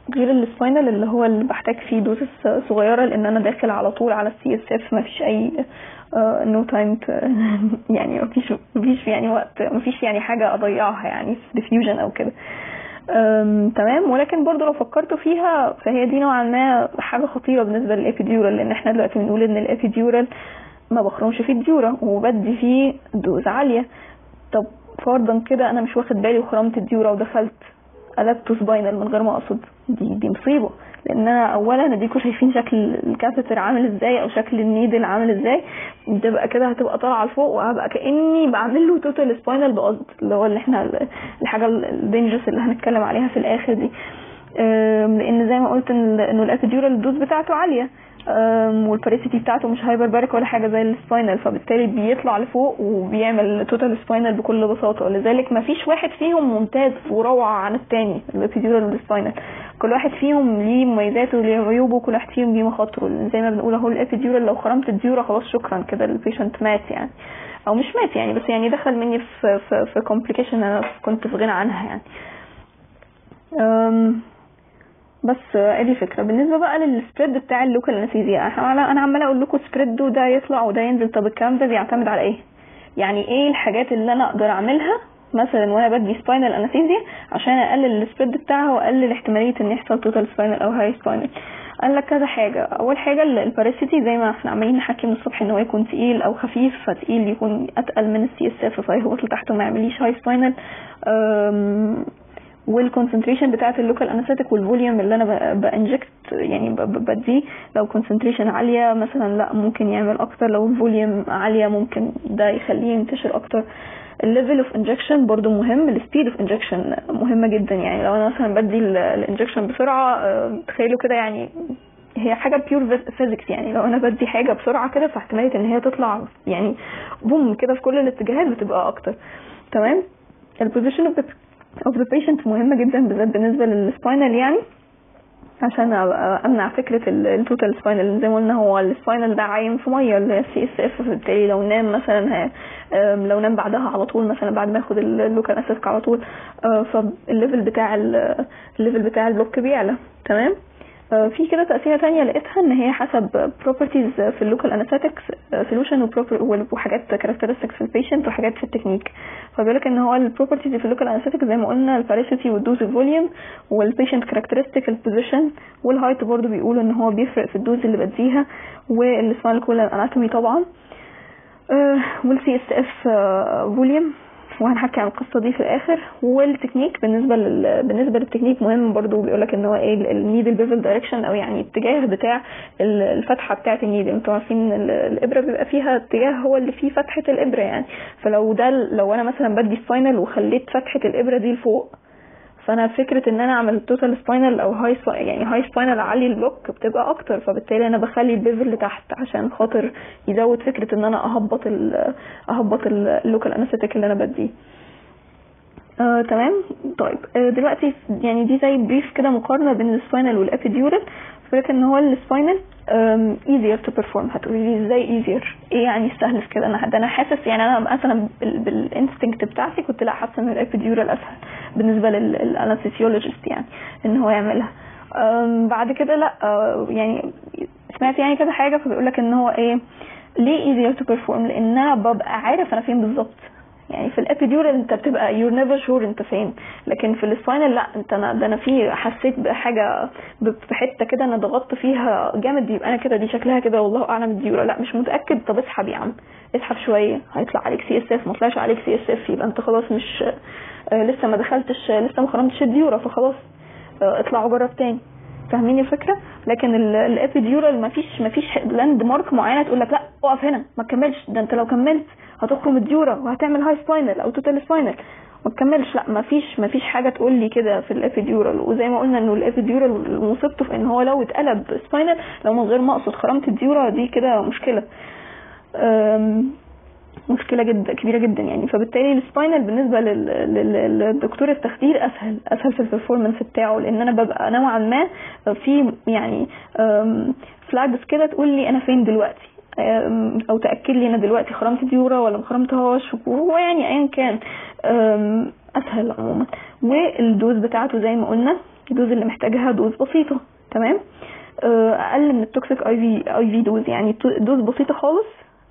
[SPEAKER 1] غير السباينال اللي هو اللي بحتاج فيه دوزز صغيره لان انا داخل على طول على السي اس اف مفيش اي نو تايم يعني مفيش مفيش يعني وقت مفيش يعني حاجه اضيعها يعني في ديفيوجن او كده أم، تمام ولكن برضو لو فكرتوا فيها فهي دي نوعا ما حاجه خطيره بالنسبه للابيديورال لان احنا دلوقتي بنقول ان الابيديورال ما بخرمش فيه الديورا وبدي فيه دوز عاليه طب فرضا كده انا مش واخد بالي وخرمت الديورا ودخلت قلبته سباينال من غير ما اقصد دي دي مصيبه لان انا اولا اديكوا شايفين شكل الكاثيتر عامل ازاي او شكل النيدل عامل ازاي بتبقى كده هتبقى طالعه لفوق وهبقى كاني بعمل له توتال سباينال بقصد اللي هو اللي احنا الحاجه الدينجرس اللي هنتكلم عليها في الاخر دي أم، لان زي ما قلت ان انه الابيديورال الدوز بتاعته عاليه أم، والباريسيتي بتاعته مش هايبرباريك ولا حاجه زي السباينال فبالتالي بيطلع لفوق وبيعمل توتال سباينال بكل بساطه لذلك ما فيش واحد فيهم ممتاز وروعه عن التاني الابيديورال والسباينال كل واحد فيهم ليه مميزاته وليه عيوبه وكل واحد فيهم ليه مخاطره زي ما بنقول اهو الابيديورال لو خرمت الديورا خلاص شكرا كده البيشنت مات يعني او مش مات يعني بس يعني دخل مني في في في كومبليكيشن انا كنت في غنى عنها يعني أم، بس آه، ادي فكره بالنسبه بقى للسبريد بتاع اللوكال انستيزيا احنا انا عماله اقول لكم سبريد وده يطلع وده ينزل طب الكلام ده بيعتمد على ايه يعني ايه الحاجات اللي انا اقدر اعملها مثلا وانا بدي سباينال انستيزيا عشان اقلل السبريد بتاعها واقلل احتماليه ان يحصل توتال سباينال او هاي سباينال قال لك كذا حاجه اول حاجه ال- الباراسيتي زي ما احنا عمالين نحكي من الصبح ان هو يكون تقيل او خفيف فتقيل يكون اتقل من السي اس اف فيهبط لتحت وما يعمليش هاي سباينال والكونسنتريشن بتاعت اللوكال انستيك والفوليوم اللي انا بانجكت يعني ب- ب- بديه لو كونسنتريشن عاليه مثلا لا ممكن يعمل اكتر لو الفوليوم عاليه ممكن ده يخليه ينتشر اكتر الليفل اوف انجكشن برضو مهم السبيد اوف انجكشن مهمه جدا يعني لو انا مثلا بدي الانجكشن بسرعه آه، تخيلوا كده يعني هي حاجه بيور فيزيكس يعني لو انا بدي حاجه بسرعه كده فاحتماليه ان هي تطلع يعني بوم كده في كل الاتجاهات بتبقى اكتر تمام البوزيشن اوف اوف ذا بيشنت مهمه جدا بالذات بالنسبه للسباينال يعني عشان أبقى امنع فكره التوتال سباينال زي ما قلنا هو السباينال ده عايم في ميه اللي هي السي اس اف فبالتالي لو نام مثلا ه- أم، لو نام بعدها على طول مثلا بعد ما ياخد اللوكال اسيسك على طول آه، فالليفل بتاع ال- الليفل بتاع البلوك بيعلى تمام آه، في كده تقسيمه تانية لقيتها ان هي حسب بروبرتيز في اللوكال انستاتكس سولوشن وحاجات كاركترستكس في البيشنت وحاجات في التكنيك فبيقول لك ان هو البروبرتيز في اللوكال انستاتيك زي ما قلنا الباريسيتي والدوز الفوليوم والبيشنت كاركترستيك البوزيشن والهايت برضو بيقولوا ان هو بيفرق في الدوز اللي بديها والسمال كولن اناتومي طبعا والسي اس اف فوليوم وهنحكي عن القصه دي في الاخر والتكنيك بالنسبه لل... بالنسبه للتكنيك مهم برضو بيقول لك ان هو ايه النيدل بيفل دايركشن او يعني الاتجاه بتاع ال- الفتحه بتاعه النيدل انتوا عارفين ال- الابره بيبقى فيها اتجاه هو اللي فيه فتحه الابره يعني فلو ده لو انا مثلا بدي سباينال وخليت فتحه الابره دي لفوق فانا فكره ان انا اعمل توتال سباينال او هاي يعني هاي سباينال اعلي البلوك بتبقى اكتر فبالتالي انا بخلي البيفل لتحت عشان خاطر يزود فكره ان انا اهبط ال اهبط اللوكال انستيك اللي انا بديه آه، تمام طيب آه، دلوقتي يعني دي زي بريف كده مقارنه بين السباينال والابيديورال فكرة ان هو السباينال ايزير تو بيرفورم هتقولي لي ازاي ايزير ايه يعني السهل في كده انا ده انا حاسس يعني انا مثلا بالانستنكت بتاعتي كنت لا حاسه ان الابيديورال اسهل بالنسبه للانستيولوجيست يعني ان هو يعملها أم، بعد كده لا آه، يعني سمعت يعني كذا حاجه فبيقول لك ان هو ايه ليه ايزير تو بيرفورم لان انا ببقى عارف انا فين بالظبط يعني في الابيديورال انت بتبقى يور نيفر شور انت فين لكن في السباينال لا انت انا ده انا في حسيت بحاجه ب- بحته كده انا ضغطت فيها جامد يبقى انا كده دي شكلها كده والله اعلم الديورا لا مش متاكد طب اسحب يا عم اسحب شويه هيطلع عليك سي اس اف ما طلعش عليك سي اس اف يبقى انت خلاص مش آه، لسه ما دخلتش لسه ما خرمتش الديورا فخلاص آه، اطلع وجرب تاني فاهمين الفكره لكن الابيديورال ما فيش ما فيش لاند مارك معينه تقول لك لا اقف هنا ما تكملش ده انت لو كملت هتخرم الديورا وهتعمل هاي سباينال او توتال سباينال ما تكملش لا ما فيش ما فيش حاجه تقول لي كده في الابيديورال وزي ما قلنا انه الابيديورال مصيبته في ان هو لو اتقلب سباينال لو من غير ما اقصد خرمت الديورا دي كده مشكله أم، مشكلة جدا كبيرة جدا يعني فبالتالي السباينال بالنسبة لل- لل- للدكتور التخدير أسهل أسهل في البرفورمانس بتاعه لأن أنا ببقى نوعا ما في يعني فلاجز كده تقول لي أنا فين دلوقتي أم، أو تأكد لي أنا دلوقتي خرمت ديورا ولا ما خرمتهاش وهو يعني أيا كان أم، أسهل عموما والدوز بتاعته زي ما قلنا الدوز اللي محتاجها دوز بسيطه تمام آه، اقل من التوكسيك اي في اي في دوز يعني دوز بسيطه خالص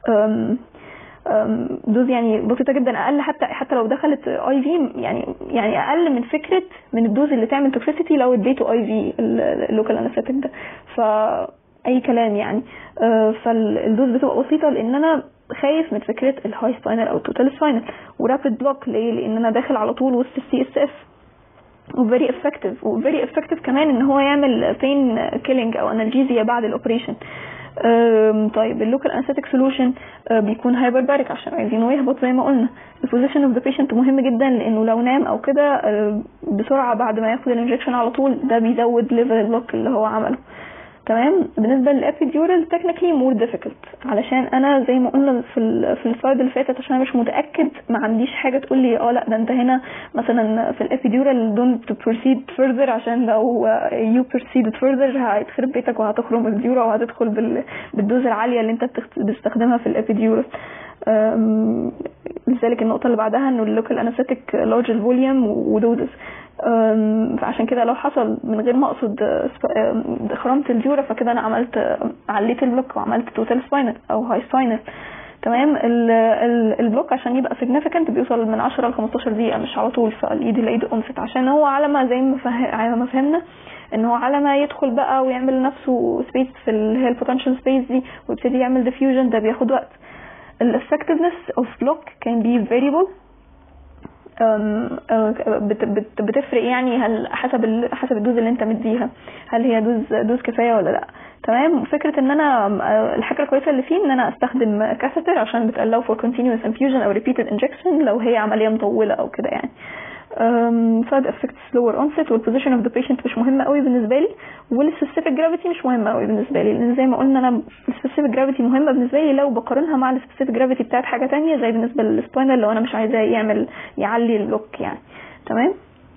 [SPEAKER 1] دوز يعني بسيطه جدا اقل حتى حتى لو دخلت اي في يعني يعني اقل من فكره من الدوز اللي تعمل توكسيسيتي لو اديته اي في اللوكال انستيك ده ف اي كلام يعني آه، فالدوز بتبقى بسيطه لان انا خايف من فكره الهاي سباينال او التوتال سباينال ورابيد بلوك ليه لان انا داخل على طول وسط السي اس اف وفيري افكتيف وفيري افكتيف كمان ان هو يعمل بين كيلينج او انالجيزيا بعد الاوبريشن طيب اللوكال انستيك سولوشن بيكون هايبرباريك عشان عايزينه يهبط زي ما قلنا البوزيشن اوف ذا بيشنت مهم جدا لانه لو نام او كده بسرعه بعد ما ياخد الانجكشن على طول ده بيزود ليفل اللوك اللي هو عمله تمام بالنسبه للابيديورال تكنيكلي مور ديفيكولت علشان انا زي ما قلنا في ال في السلايد اللي فاتت عشان انا مش متاكد ما عنديش حاجه تقول لي اه لا ده انت هنا مثلا في الابيديورال دونت بروسيد فurther عشان لو يو بروسيد فurther هيتخرب بيتك وهتخرم الديورا وهتدخل بالدوز العاليه اللي انت بتستخدمها في الابيديورال لذلك النقطه اللي بعدها انه اللوكال انستيك لارج الفوليوم ودوزز فعشان كده لو حصل من غير ما اقصد خرمت الجورة فكده انا عملت عليت البلوك وعملت توتال سباينال او هاي سباينال تمام البلوك عشان يبقى سيجنيفيكانت بيوصل من 10 ل 15 دقيقه مش على طول فالايد الايد انفت عشان هو على ما زي ما فهمنا ان هو على ما يدخل بقى ويعمل لنفسه سبيس في اللي هي البوتنشال سبيس دي ويبتدي يعمل ديفيوجن ده بياخد وقت الافكتفنس اوف بلوك كان بي فاريبل بتفرق يعني هل حسب حسب الدوز اللي انت مديها هل هي دوز دوز كفايه ولا لا تمام فكره ان انا الحاجه الكويسه اللي فيه ان انا استخدم كاثيتر عشان بتالاو فور continuous infusion او repeated injection لو هي عمليه مطوله او كده يعني سايد افكت سلور اونست والبوزيشن اوف ذا بيشنت مش مهمه قوي بالنسبه لي والسبيسيفيك جرافيتي مش مهمه قوي بالنسبه لي لان زي ما قلنا انا السبيسيفيك جرافيتي مهمه بالنسبه لي لو بقارنها مع السبيسيفيك جرافيتي بتاعت حاجه تانية زي بالنسبه للسباينال لو انا مش عايزاه يعمل يعلي اللوك يعني تمام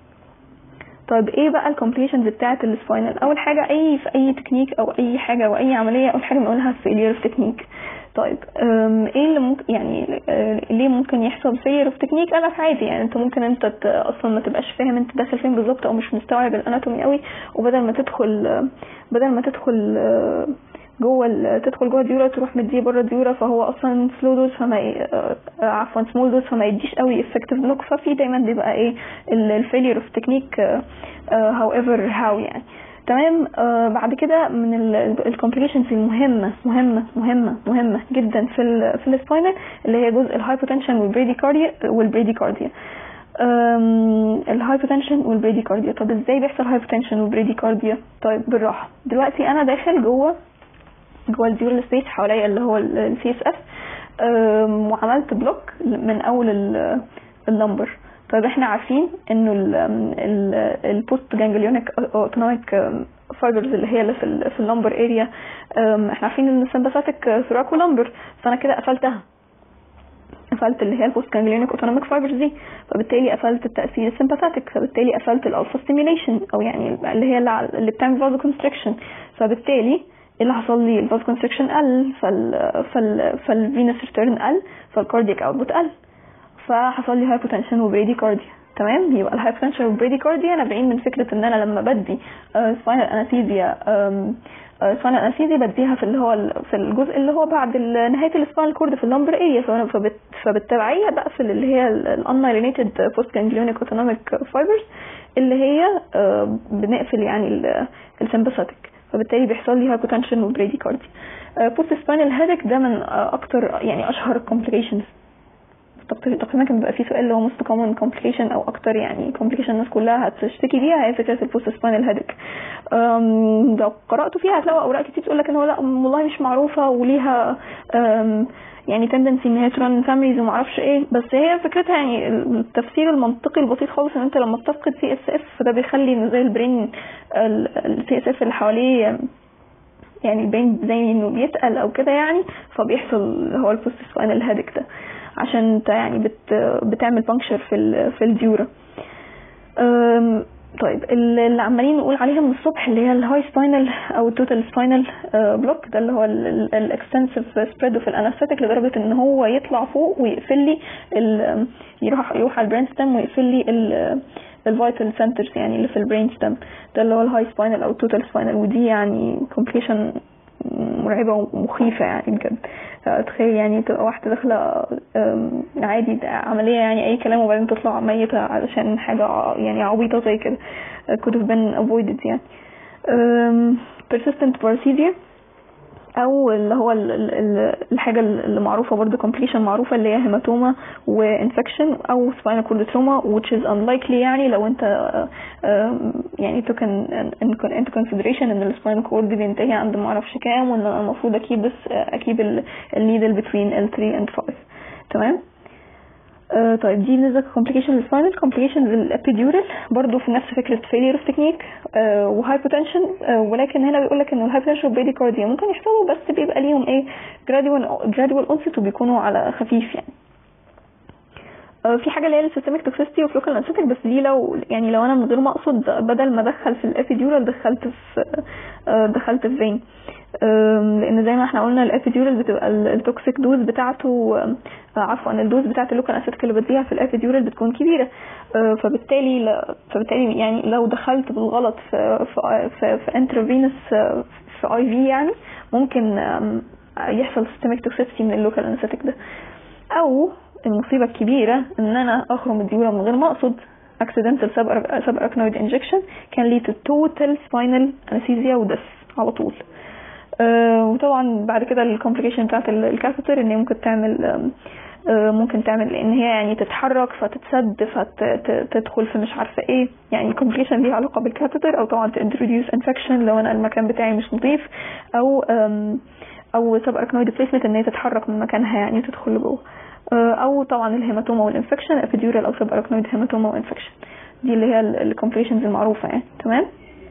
[SPEAKER 1] طيب ايه بقى الكومبليشنز بتاعت السباينال اول حاجه اي في اي تكنيك او اي حاجه او اي عمليه اول حاجه بنقولها فيلير تكنيك طيب ايه اللي ممكن يعني ليه ممكن يحصل فيلير اوف تكنيك انا عادي يعني انت ممكن انت اصلا ما تبقاش فاهم انت داخل فين بالظبط او مش مستوعب الاناتومي قوي وبدل ما تدخل بدل ما تدخل جوه تدخل جوه الديورا تروح مديه بره الديورا فهو اصلا سلو دوز فما عفوا سمول دوز فما يديش قوي افكتيف بلوك ففي دايما بيبقى ايه الفيلير اوف تكنيك هاو ايفر هاو يعني تمام آه بعد كده من الكومبليكيشنز المهمه مهمه مهمه مهمه جدا في ال في السباينال اللي هي جزء الهايبوتنشن والبريديكارديا والبريديكارديا الهايبوتنشن والبريديكارديا طب ازاي بيحصل هايبوتنشن والبريديكارديا طيب بالراحه دلوقتي انا داخل جوه جوه الديورال سبيس حواليا اللي هو السي اس اف وعملت بلوك من اول اللمبر طيب احنا عارفين انه البوست جانجليونيك اوتونوميك فايبرز اللي هي اللي في في اللمبر اريا احنا عارفين ان السمباثيك ثراكو لمبر فانا كده قفلتها قفلت اللي هي البوست جانجليونيك اوتونوميك فايبرز دي فبالتالي قفلت التاثير السمباثيك فبالتالي قفلت الالفا ستيميليشن او يعني اللي هي اللي بتعمل فازو كونستريكشن فبالتالي ايه اللي حصل لي الفاز كونستريكشن قل فال فال فالفينس ريتيرن قل فالكاردياك اوتبوت قل فحصل لي هايبوتنشن وبريديكارديا تمام يبقى الهايبوتنشن والبريديكارديا نابعين من فكره ان انا لما بدي سباينال انستيزيا سباينال انستيزيا بديها في اللي هو في الجزء اللي هو بعد نهايه السباينال كورد في اللمبر اريا فبت فبالتبعيه بقفل اللي هي الانمايلينيتد بوست جانجليونيك اوتونوميك فايبرز اللي هي بنقفل يعني السمباثيك فبالتالي بيحصل لي هايبوتنشن وبريديكارديا بوست سباينال هيدك ده من اكتر يعني اشهر الكومبليكيشنز تقريبا كان بيبقى في سؤال اللي هو موست كومن كومبليكيشن او اكتر يعني كومبليكيشن الناس كلها هتشتكي بيها هي فكره البوست سباينال هيدك لو قراتوا فيها هتلاقوا اوراق كتير تقول لك ان هو لا والله مش معروفه وليها يعني تندنسي ان هي تران فاميليز وما اعرفش ايه بس هي فكرتها يعني التفسير المنطقي البسيط خالص ان انت لما تفقد سي اس اف فده بيخلي انه زي البرين السي اس اف اللي حواليه يعني البرين زي انه بيتقل او كده يعني فبيحصل هو البوست سباينال هيدك ده عشان انت يعني بت بتعمل بانكشر في ال في الديورا طيب اللي عمالين نقول عليها من الصبح اللي هي الهاي سباينال او التوتال سباينال بلوك ده اللي هو الاكستنسيف سبريد في الانستاتيك لدرجه ان هو يطلع فوق ويقفل لي يروح يروح على البرين ستيم ويقفل لي الفيتال سنترز يعني اللي في البرين ستم ده اللي هو الهاي سباينال او التوتال سباينال ودي يعني كومبليكيشن مرعبة ومخيفة يعني بجد تخيل يعني تبقى واحدة داخلة عادي عملية يعني أي كلام وبعدين تطلع ميتة علشان حاجة يعني عبيطة زي كده could have been avoided يعني persistent paresthesia او اللي هو الحاجه اللي معروفه برضه completion معروفه اللي هي هيماتوما وانفكشن او spinal cord trauma which is unlikely يعني لو انت يعني took into consideration ان السباينال كورد بينتهي عند ما اعرفش كام وان انا المفروض اكيب بس اكيب النيدل between L3 and 5 تمام آه طيب دي بالنسبه للكومبليكيشن الفاينل كومبليكيشنز الابيديورال برضه في نفس فكره فيلير اوف تكنيك وهايبوتنشن آه ولكن هنا بيقول لك ان الهايبوتنشن والبريديكارديا ممكن يحصلوا بس بيبقى ليهم ايه جراديوال جراديوال اونست وبيكونوا على خفيف يعني آه في حاجه اللي هي السيستميك توكسيستي اوف لوكال انستيك بس دي لو يعني لو انا من غير ما اقصد بدل ما ادخل في الابيديورال دخلت في دخلت في فين لان زي ما احنا قلنا الابيديورال بتبقى التوكسيك دوز بتاعته عفوا الدوز بتاعت اللوكال اسيتك اللي بديها في الابيديورال بتكون كبيره فبالتالي فبالتالي يعني لو دخلت بالغلط في في في, في انترافينوس في اي في يعني ممكن يحصل سيستميك توكسيستي من اللوكال انستيك ده او المصيبه الكبيره ان انا اخرم الديوره من غير ما اقصد accidental subarachnoid injection can lead to total spinal anesthesia ودس على طول آه وطبعا بعد كده الكومبليكيشن بتاعت الكاثيتر ان هي ممكن تعمل آه ممكن تعمل ان هي يعني تتحرك فتتسد فتدخل في مش عارفه ايه يعني الكومبليكيشن ليها علاقه بالكاثيتر او طبعا تintroduce انفكشن لو انا المكان بتاعي مش نظيف او او سب اركنويد بليسمنت ان هي تتحرك من مكانها يعني وتدخل لجوه آه او طبعا الهيماتوما والانفكشن ابيديورال او سب اركنويد هيماتوما وانفكشن دي اللي هي الكومبليكيشنز المعروفه يعني تمام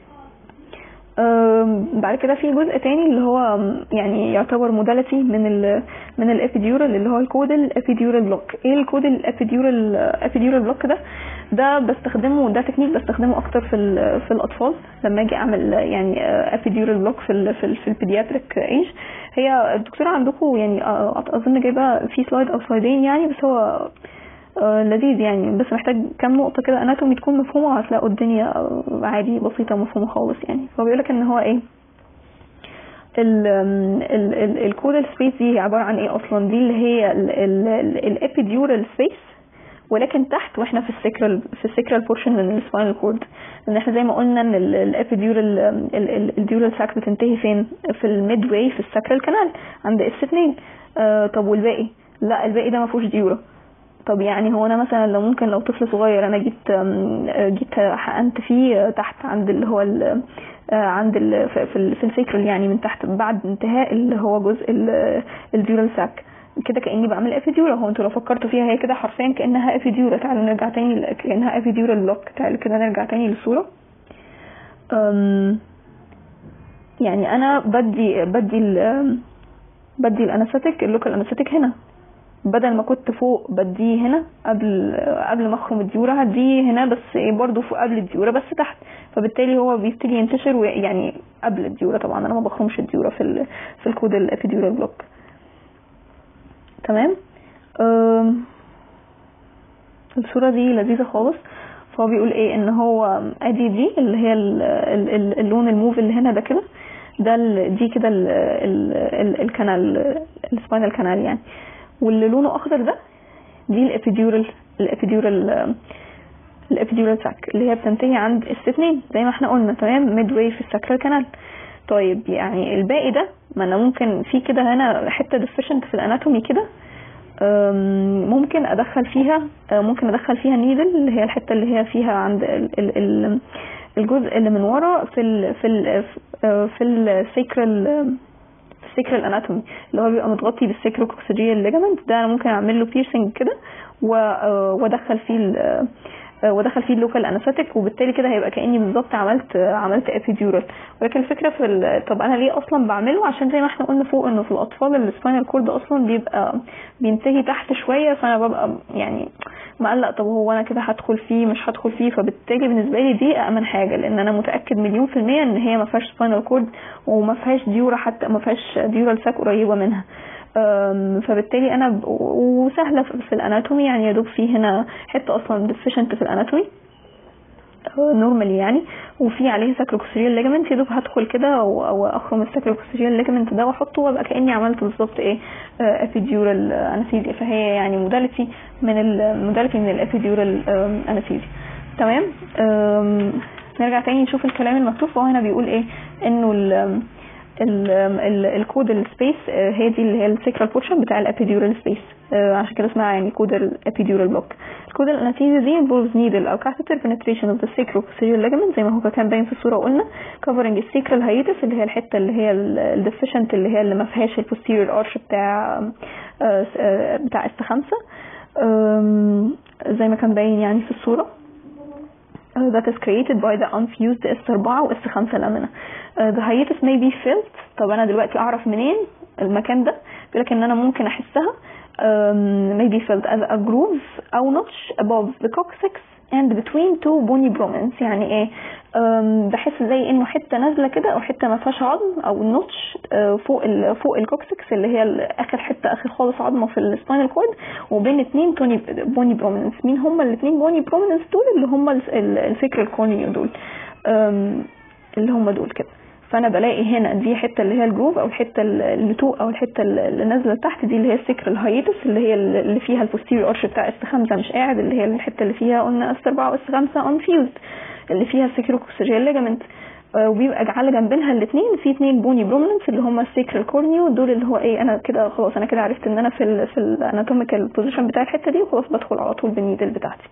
[SPEAKER 1] بعد كده في جزء تاني اللي هو يعني يعتبر موداليتي من ال من الابيديورال اللي هو الكودل ابيديورال بلوك ايه الكودل الابيديورال ابيديورال بلوك ده ده بستخدمه ده تكنيك بستخدمه اكتر في في الاطفال لما اجي اعمل يعني ابيديورال بلوك في ال في, ال في البيدياتريك ايج هي الدكتوره عندكم يعني اظن جايبه في سلايد او سلايدين يعني بس هو آه لذيذ يعني بس محتاج كام نقطة كده اناتومي تكون مفهومة هتلاقوا الدنيا عادي بسيطة مفهومة خالص يعني فهو بيقولك ان هو ايه الكودال سبيس دي عبارة عن ايه اصلا دي اللي هي الابيديورال سبيس ولكن تحت واحنا في السكرال في السكرال بورشن من السباينال كورد لان احنا زي ما قلنا ان الابيديورال الديورال ساك بتنتهي فين في الميد واي في السكرال كانال عند اس 2 آه طب والباقي لا الباقي ده ما فيهوش ديورا طب يعني هو انا مثلا لو ممكن لو طفل صغير انا جيت جيت حقنت فيه تحت عند اللي هو عند ال في في السيكرال يعني من تحت بعد انتهاء اللي هو جزء الديورال ساك كده كاني بعمل افيديورا هو انتوا لو فكرتوا فيها هي كده حرفيا كانها افيديورا تعالوا نرجع تاني كانها افيديورا لوك تعالوا كده نرجع تاني للصوره يعني انا بدي بدي ال بدي الانستيك اللوكال انستيك هنا بدل ما كنت فوق بديه هنا قبل قبل ما اخرم الديورة هديه هنا بس ايه برضه فوق قبل الديورة بس تحت فبالتالي هو بيبتدي ينتشر يعني قبل الديورة طبعا انا ما بخرمش الديورة في ال في الكود الابيديورال بلوك تمام الصورة دي لذيذة خالص فهو بيقول ايه ان هو ادي دي اللي هي ال ال اللون الموف اللي هنا ده كده ده دي كده الكنال السباينال كانال يعني واللي لونه اخضر ده دي الابيديورال الابيديورال الابيديورال ساك اللي هي بتنتهي عند اس 2 زي ما احنا قلنا تمام ميد واي في الساكرال كانال طيب يعني الباقي ده ما انا ممكن في كده هنا حته ديفيشنت في الاناتومي كده ممكن ادخل فيها ممكن ادخل فيها نيدل اللي هي الحته اللي هي فيها عند ال ال ال الجزء اللي من ورا في ال في ال في السيكرال السيكرال اناتومي اللي هو بيبقى متغطي بالسيكروكوكسيديال ليجامنت ده انا ممكن اعمل له بيرسنج كده وادخل فيه وادخل فيه اللوكال انستيك وبالتالي كده هيبقى كاني بالظبط عملت عملت ابيديورال ولكن الفكره في طب انا ليه اصلا بعمله عشان زي ما احنا قلنا فوق انه في الاطفال السباينال كورد اصلا بيبقى بينتهي تحت شويه فانا ببقى يعني مقلق طب هو انا كده هدخل فيه مش هدخل فيه فبالتالي بالنسبه لي دي امن حاجه لان انا متاكد مليون في الميه ان هي ما فيهاش سباينال كورد وما فيهاش ديورا حتى ما فيهاش ديورال ساك قريبه منها فبالتالي انا وسهله في الاناتومي يعني يا دوب في هنا حته اصلا ديفيشنت في الاناتومي نورمالي يعني وفي عليه ساكروكسيريال ليجمنت يا دوب هدخل كده او او اخرم الساكروكسيريال ليجمنت ده واحطه وابقى كاني عملت بالظبط ايه ابيديورال انستيزيا فهي يعني موداليتي من الموداليتي من الابيديورال انستيزيا تمام نرجع تاني نشوف الكلام المكتوب فهو هنا بيقول ايه انه الكود السبيس هي دي اللي هي السيكرال بورشن بتاع الابيديورال سبيس عشان كده اسمها يعني كود الابيديورال بلوك الكود الانستيزيا دي involves needle او catheter penetration of the sacropocerial ligament زي ما هو كان باين في الصوره قلنا covering السيكرال hiatus اللي هي الحته اللي هي الديفيشنت اللي هي اللي ما فيهاش البوستيريور ارش بتاع بتاع اس 5 زي ما كان باين يعني في الصوره that is created by the unfused S4 و S5 لامينا uh, the hiatus may be felt طب انا دلوقتي اعرف منين المكان ده بيقول لك ان انا ممكن احسها um, may be felt as a groove او notch above the coccyx and between two bony prominence يعني ايه um, بحس زي انه حته نازله كده او حته ما فيهاش عظم او النوتش uh, فوق ال فوق الكوكسكس اللي هي اخر حته اخر خالص عظمه في السباينال كورد وبين اثنين توني بوني بروميننس مين هم الاثنين بوني بروميننس دول اللي هم السيكرال كورنيو دول um, اللي هم دول كده فانا بلاقي هنا دي حته اللي هي الجروف او الحته اللي فوق او الحته اللي نازله تحت دي اللي هي السكرال هايتس اللي هي اللي فيها البوستيريور ارش بتاع اس 5 مش قاعد اللي هي الحته اللي فيها قلنا اس 4 واس 5 انفيوزد اللي فيها السكروكوكسيريال ليجامنت وبيبقى على جنبينها الاثنين في اثنين بوني برومننس اللي هم السيكرال كورنيو دول اللي هو ايه انا كده خلاص انا كده عرفت ان انا في ال في الاناتوميكال بوزيشن بتاع الحته دي وخلاص بدخل على طول بالنيدل بتاعتي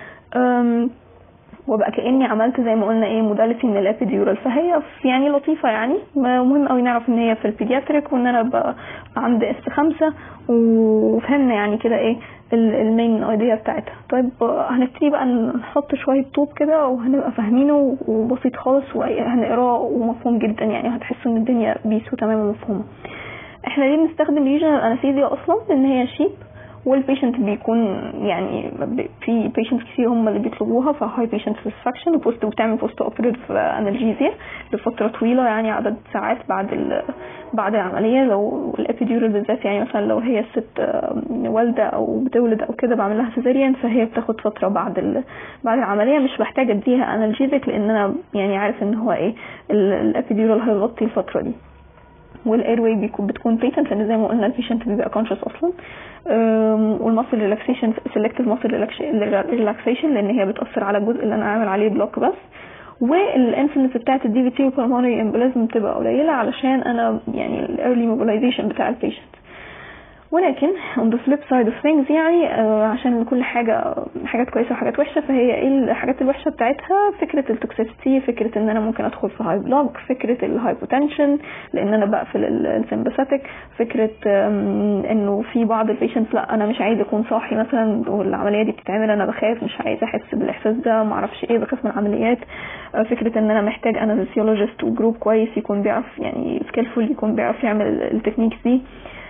[SPEAKER 1] وابقى كاني عملت زي ما قلنا ايه موداليتي من الابيديورال فهي يعني لطيفه يعني مهم قوي نعرف ان هي في البيدياتريك وان انا ابقى عند اس خمسة وفهمنا يعني كده ايه المين ايديا بتاعتها طيب هنبتدي بقى نحط شويه طوب كده وهنبقى فاهمينه وبسيط خالص وهنقراه ومفهوم جدا يعني هتحسوا ان الدنيا بيسو تماما مفهومه احنا ليه بنستخدم ريجنال انستيزيا اصلا لان هي شيب والبيشنت بيكون يعني في بيشنت كتير هم اللي بيطلبوها فهاي بيشنت ساتسفاكشن وبوست وبتعمل بوست اوبريتيف انالجيزيا لفتره طويله يعني عدد ساعات بعد بعد العمليه لو الابيديورال بالذات يعني مثلا لو هي الست والده او بتولد او كده بعمل لها سيزاريان فهي بتاخد فتره بعد بعد العمليه مش بحتاج اديها انالجيزيك لان انا يعني عارف ان هو ايه الابيديورال هيغطي الفتره دي والاير واي بيكون بتكون بيتنت لان زي ما قلنا البيشنت بيبقى كونشس اصلا والماسل ريلاكسيشن سيلكتيف ماسل ريلاكسيشن لان هي بتاثر على الجزء اللي انا عامل عليه بلوك بس والانسلنس بتاعت الدي في تي والبلمونري امبوليزم بتبقى قليله علشان انا يعني الايرلي موبيلايزيشن بتاع البيشنت ولكن on the flip side of things يعني آه عشان كل حاجة حاجات كويسة وحاجات وحشة فهي ايه الحاجات الوحشة بتاعتها فكرة التوكسيسيتي فكرة ان انا ممكن ادخل في هاي بلوك فكرة الهايبوتنشن لان انا بقفل السمباثيك فكرة انه في بعض البيشنتس لا انا مش عايز اكون صاحي مثلا والعملية دي بتتعمل انا بخاف مش عايز احس بالاحساس ده معرفش ايه بخاف من العمليات آه فكرة ان انا محتاج انستيولوجيست وجروب كويس يكون بيعرف يعني سكيلفول يكون بيعرف يعمل التكنيكس دي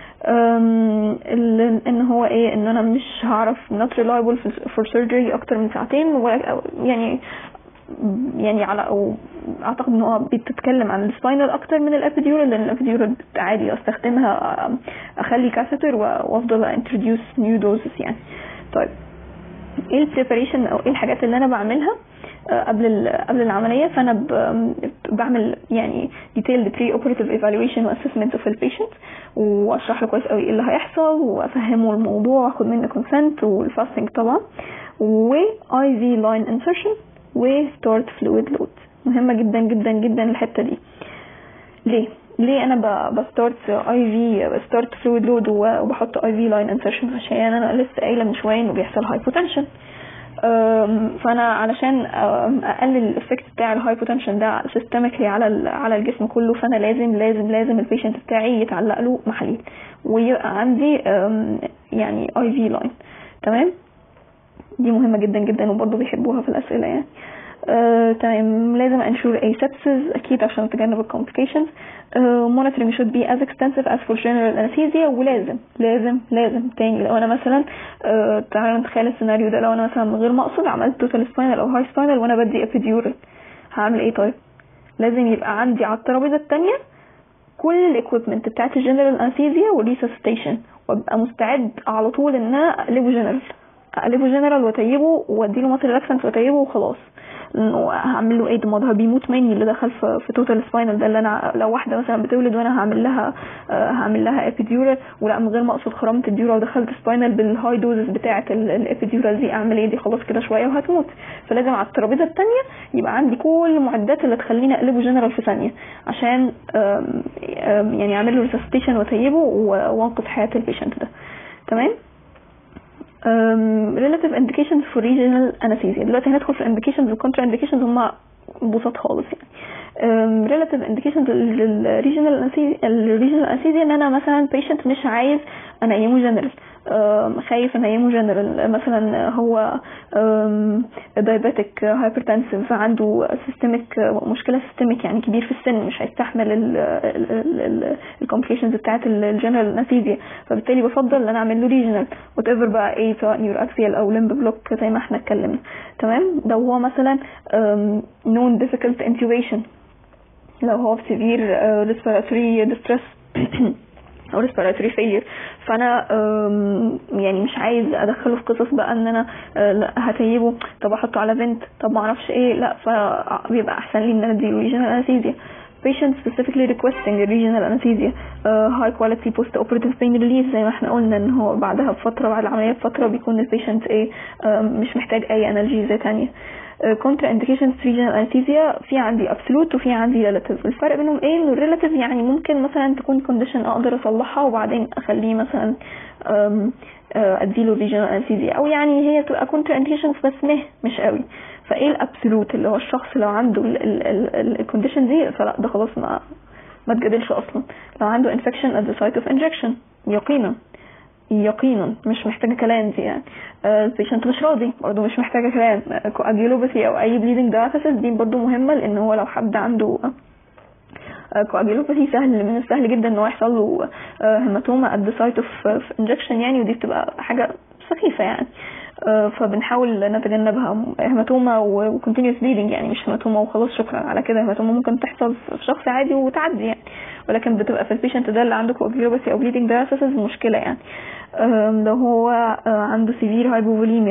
[SPEAKER 1] ان هو ايه ان انا مش هعرف not reliable for surgery اكتر من ساعتين ولا يعني يعني على او اعتقد ان هو بتتكلم عن السباينال اكتر من الابيديورال لان الابيديورال عادي استخدمها اخلي كاثيتر وافضل انتروديوس نيو دوزز يعني طيب ايه البريباريشن او ايه الحاجات اللي انا بعملها قبل قبل العمليه فانا بعمل يعني detailed pre operative evaluation واسسمنت اوف البيشنت واشرح له كويس قوي ايه اللي هيحصل وافهمه الموضوع واخد منه كونسنت والفاستنج طبعا و اي في لاين انسرشن وستارت فلويد لود مهمه جدا جدا جدا الحته دي ليه ليه انا بستارت اي في ستارت فلويد لود وبحط اي في لاين انسرشن عشان انا لسه قايله من شويه انه بيحصل هايبوتنشن فانا علشان اقلل الافكت بتاع الهايبوتنشن ده سيستميكلي على على الجسم كله فانا لازم لازم لازم البيشنت بتاعي يتعلق له محاليل ويبقى عندي يعني اي في لاين تمام دي مهمه جدا جدا وبرضه بيحبوها في الاسئله يعني آه، تمام لازم انشور اي sepsis اكيد عشان اتجنب الكومبليكيشنز monitoring should be as extensive as for general anesthesia ولازم لازم لازم تاني لو انا مثلا آه، تعالوا نتخيل السيناريو ده لو انا مثلا من غير ما اقصد عملت توتال سباينال او هاي سباينال وانا بدي ابيديورال هعمل ايه طيب لازم يبقى عندي على الترابيزه التانية كل الاكويبمنت بتاعت الجنرال انستيزيا والريسستيشن وابقى مستعد على طول ان انا اقلبه جنرال اقلبه جنرال واتيبه واديله ماتر ريلاكسنت واتيبه وخلاص انه هعمل له ايه ده ما بيموت مني اللي دخل في, في توتال سباينال ده اللي انا لو واحده مثلا بتولد وانا هعمل لها آه هعمل لها ابيديورال ولا من غير ما اقصد خرمت الديورا ودخلت سباينال بالهاي دوزز بتاعه الابيديورال دي اعمل ايه دي خلاص كده شويه وهتموت فلازم على الترابيزه الثانيه يبقى عندي كل المعدات اللي تخليني اقلبه جنرال في ثانيه عشان آم آم يعني اعمل له ريسستيشن واتيبه وانقذ حياه البيشنت ده تمام um, relative indications for regional anesthesia دلوقتي هندخل في indications والcontra indications هما بساط خالص يعني um, relative indications للريجنال anesthesia الريجنال anesthesia ان انا مثلا patient مش عايز انيمه جنرال خايف انيمه جنرال مثلا هو دايباتيك هايبرتنسيف عنده سيستميك مشكله سيستميك يعني كبير في السن مش هيستحمل الكومبليكيشنز بتاعت الجنرال انستيزيا فبالتالي بفضل ان انا اعمل له ريجنال وات ايفر بقى ايه سواء نيور اكسيال او لمب بلوك زي ما احنا اتكلمنا تمام ده هو مثلا نون ديفيكولت انتوبيشن لو هو في سيفير ريسبيراتوري ديستريس او respiratory failure فانا يعني مش عايز ادخله في قصص بقى ان انا لا هتيبه طب احطه على فنت طب ما اعرفش ايه لا فبيبقى احسن لي ان انا اديله regional anesthesia patient specifically requesting regional anesthesia uh, high quality post operative pain relief زي ما احنا قلنا ان هو بعدها بفترة بعد العملية بفترة بيكون البيشنت ايه uh, مش محتاج اي انالجيزا تانية كونترا انديكيشن ريجنال انستيزيا في عندي ابسولوت وفي عندي ريلاتيف الفرق بينهم ايه انه الريلاتيف يعني ممكن مثلا تكون كونديشن اقدر اصلحها وبعدين اخليه مثلا اديله ريجنال انستيزيا او يعني هي تبقى كونترا انديكيشن بس مه مش قوي فايه الابسولوت اللي هو الشخص لو عنده الكونديشن دي فلا ده خلاص ما ما تجادلش اصلا لو عنده infection at the site of injection يقينا يقينا مش محتاجه كلام دي يعني البيشنت مش راضي برضه مش محتاجه كلام كواجيولوباثي او اي بليدنج دايثيسيس دي برضه مهمه لان هو لو حد عنده كواجيولوباثي سهل من السهل جدا ان هو يحصل له هيماتوما at the site of injection يعني ودي بتبقى حاجه سخيفه يعني فبنحاول نتجنبها هيماتوما وكونتينيوس بليدنج يعني مش هيماتوما وخلاص شكرا على كده هيماتوما ممكن تحصل في شخص عادي وتعدي يعني ولكن بتبقى في البيشنت ده اللي عنده كواجيولوباثي او بليدنج دايثيسيس مشكله يعني لو هو عنده سيفير هايبوفوليميا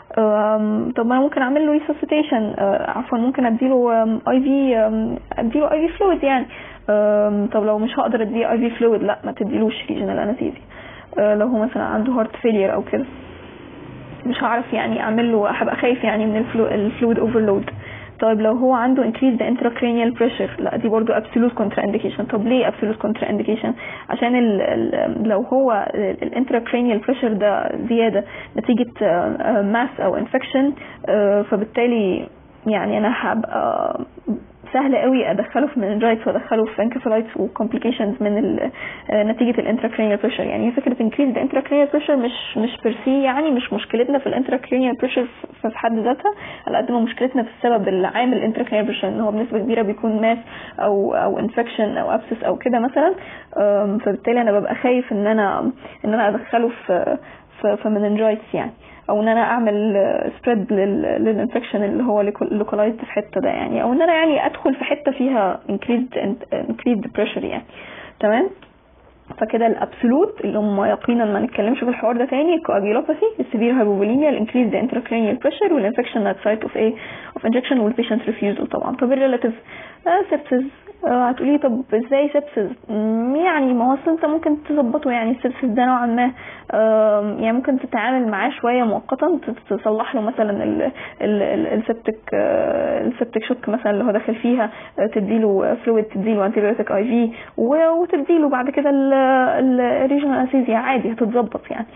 [SPEAKER 1] طب انا ممكن اعمل له ريسوسيتيشن عفوا ممكن اديله اي في اديله اي في فلويد يعني طب لو مش هقدر اديه اي في فلويد لا ما تديلوش ريجنال انستيزيا لو هو مثلا عنده هارت فيلير او كده مش هعرف يعني اعمل له هبقى خايف يعني من الفلويد اوفرلود طيب لو هو عنده increased intracranial pressure لا دي برضو absolute contraindication طب ليه absolute contraindication عشان ال ال لو هو الانتراكرانيال pressure ده زيادة نتيجة ماس او infection فبالتالي يعني انا هبقى سهل قوي ادخله في مننجايتس وادخله في انكفالايتس وكومبليكيشنز من نتيجه الانتراكرينيال بريشر يعني فكره انكريز الانتراكرينيال بريشر مش مش بيرسي يعني مش مشكلتنا في الانتراكرينيال بريشر في حد ذاتها على قد ما مشكلتنا في السبب اللي عامل الانتراكرينيال بريشر ان هو بنسبه كبيره بيكون ماس او او انفكشن او ابسس او كده مثلا فبالتالي انا ببقى خايف ان انا ان انا ادخله في في, في مننجايتس يعني او ان انا اعمل سبريد للانفكشن اللي هو لوكالايزد في حته ده يعني او ان انا يعني ادخل في حته فيها increased increased pressure يعني تمام فكده الابسولوت اللي هم يقينا ما نتكلمش في الحوار ده تاني الكواجيولوباثي السيفير هايبوفوليميا الانكريز انتراكرينيال بريشر والانفكشن ات سايت اوف ايه اوف انجكشن والبيشنت ريفيوزل طبعا طب الريلاتيف سيبسز هتقولي طب ازاي سيبسز يعني ما هو انت ممكن تظبطه يعني السيبسز ده نوعا ما يعني ممكن تتعامل معاه شويه مؤقتا تصلح له مثلا السبتك السبتك شوك مثلا اللي هو داخل فيها تديله فلويد تديله انتيبيوتيك اي في وتديله بعد كده الريجنال انستيزيا عادي هتتظبط يعني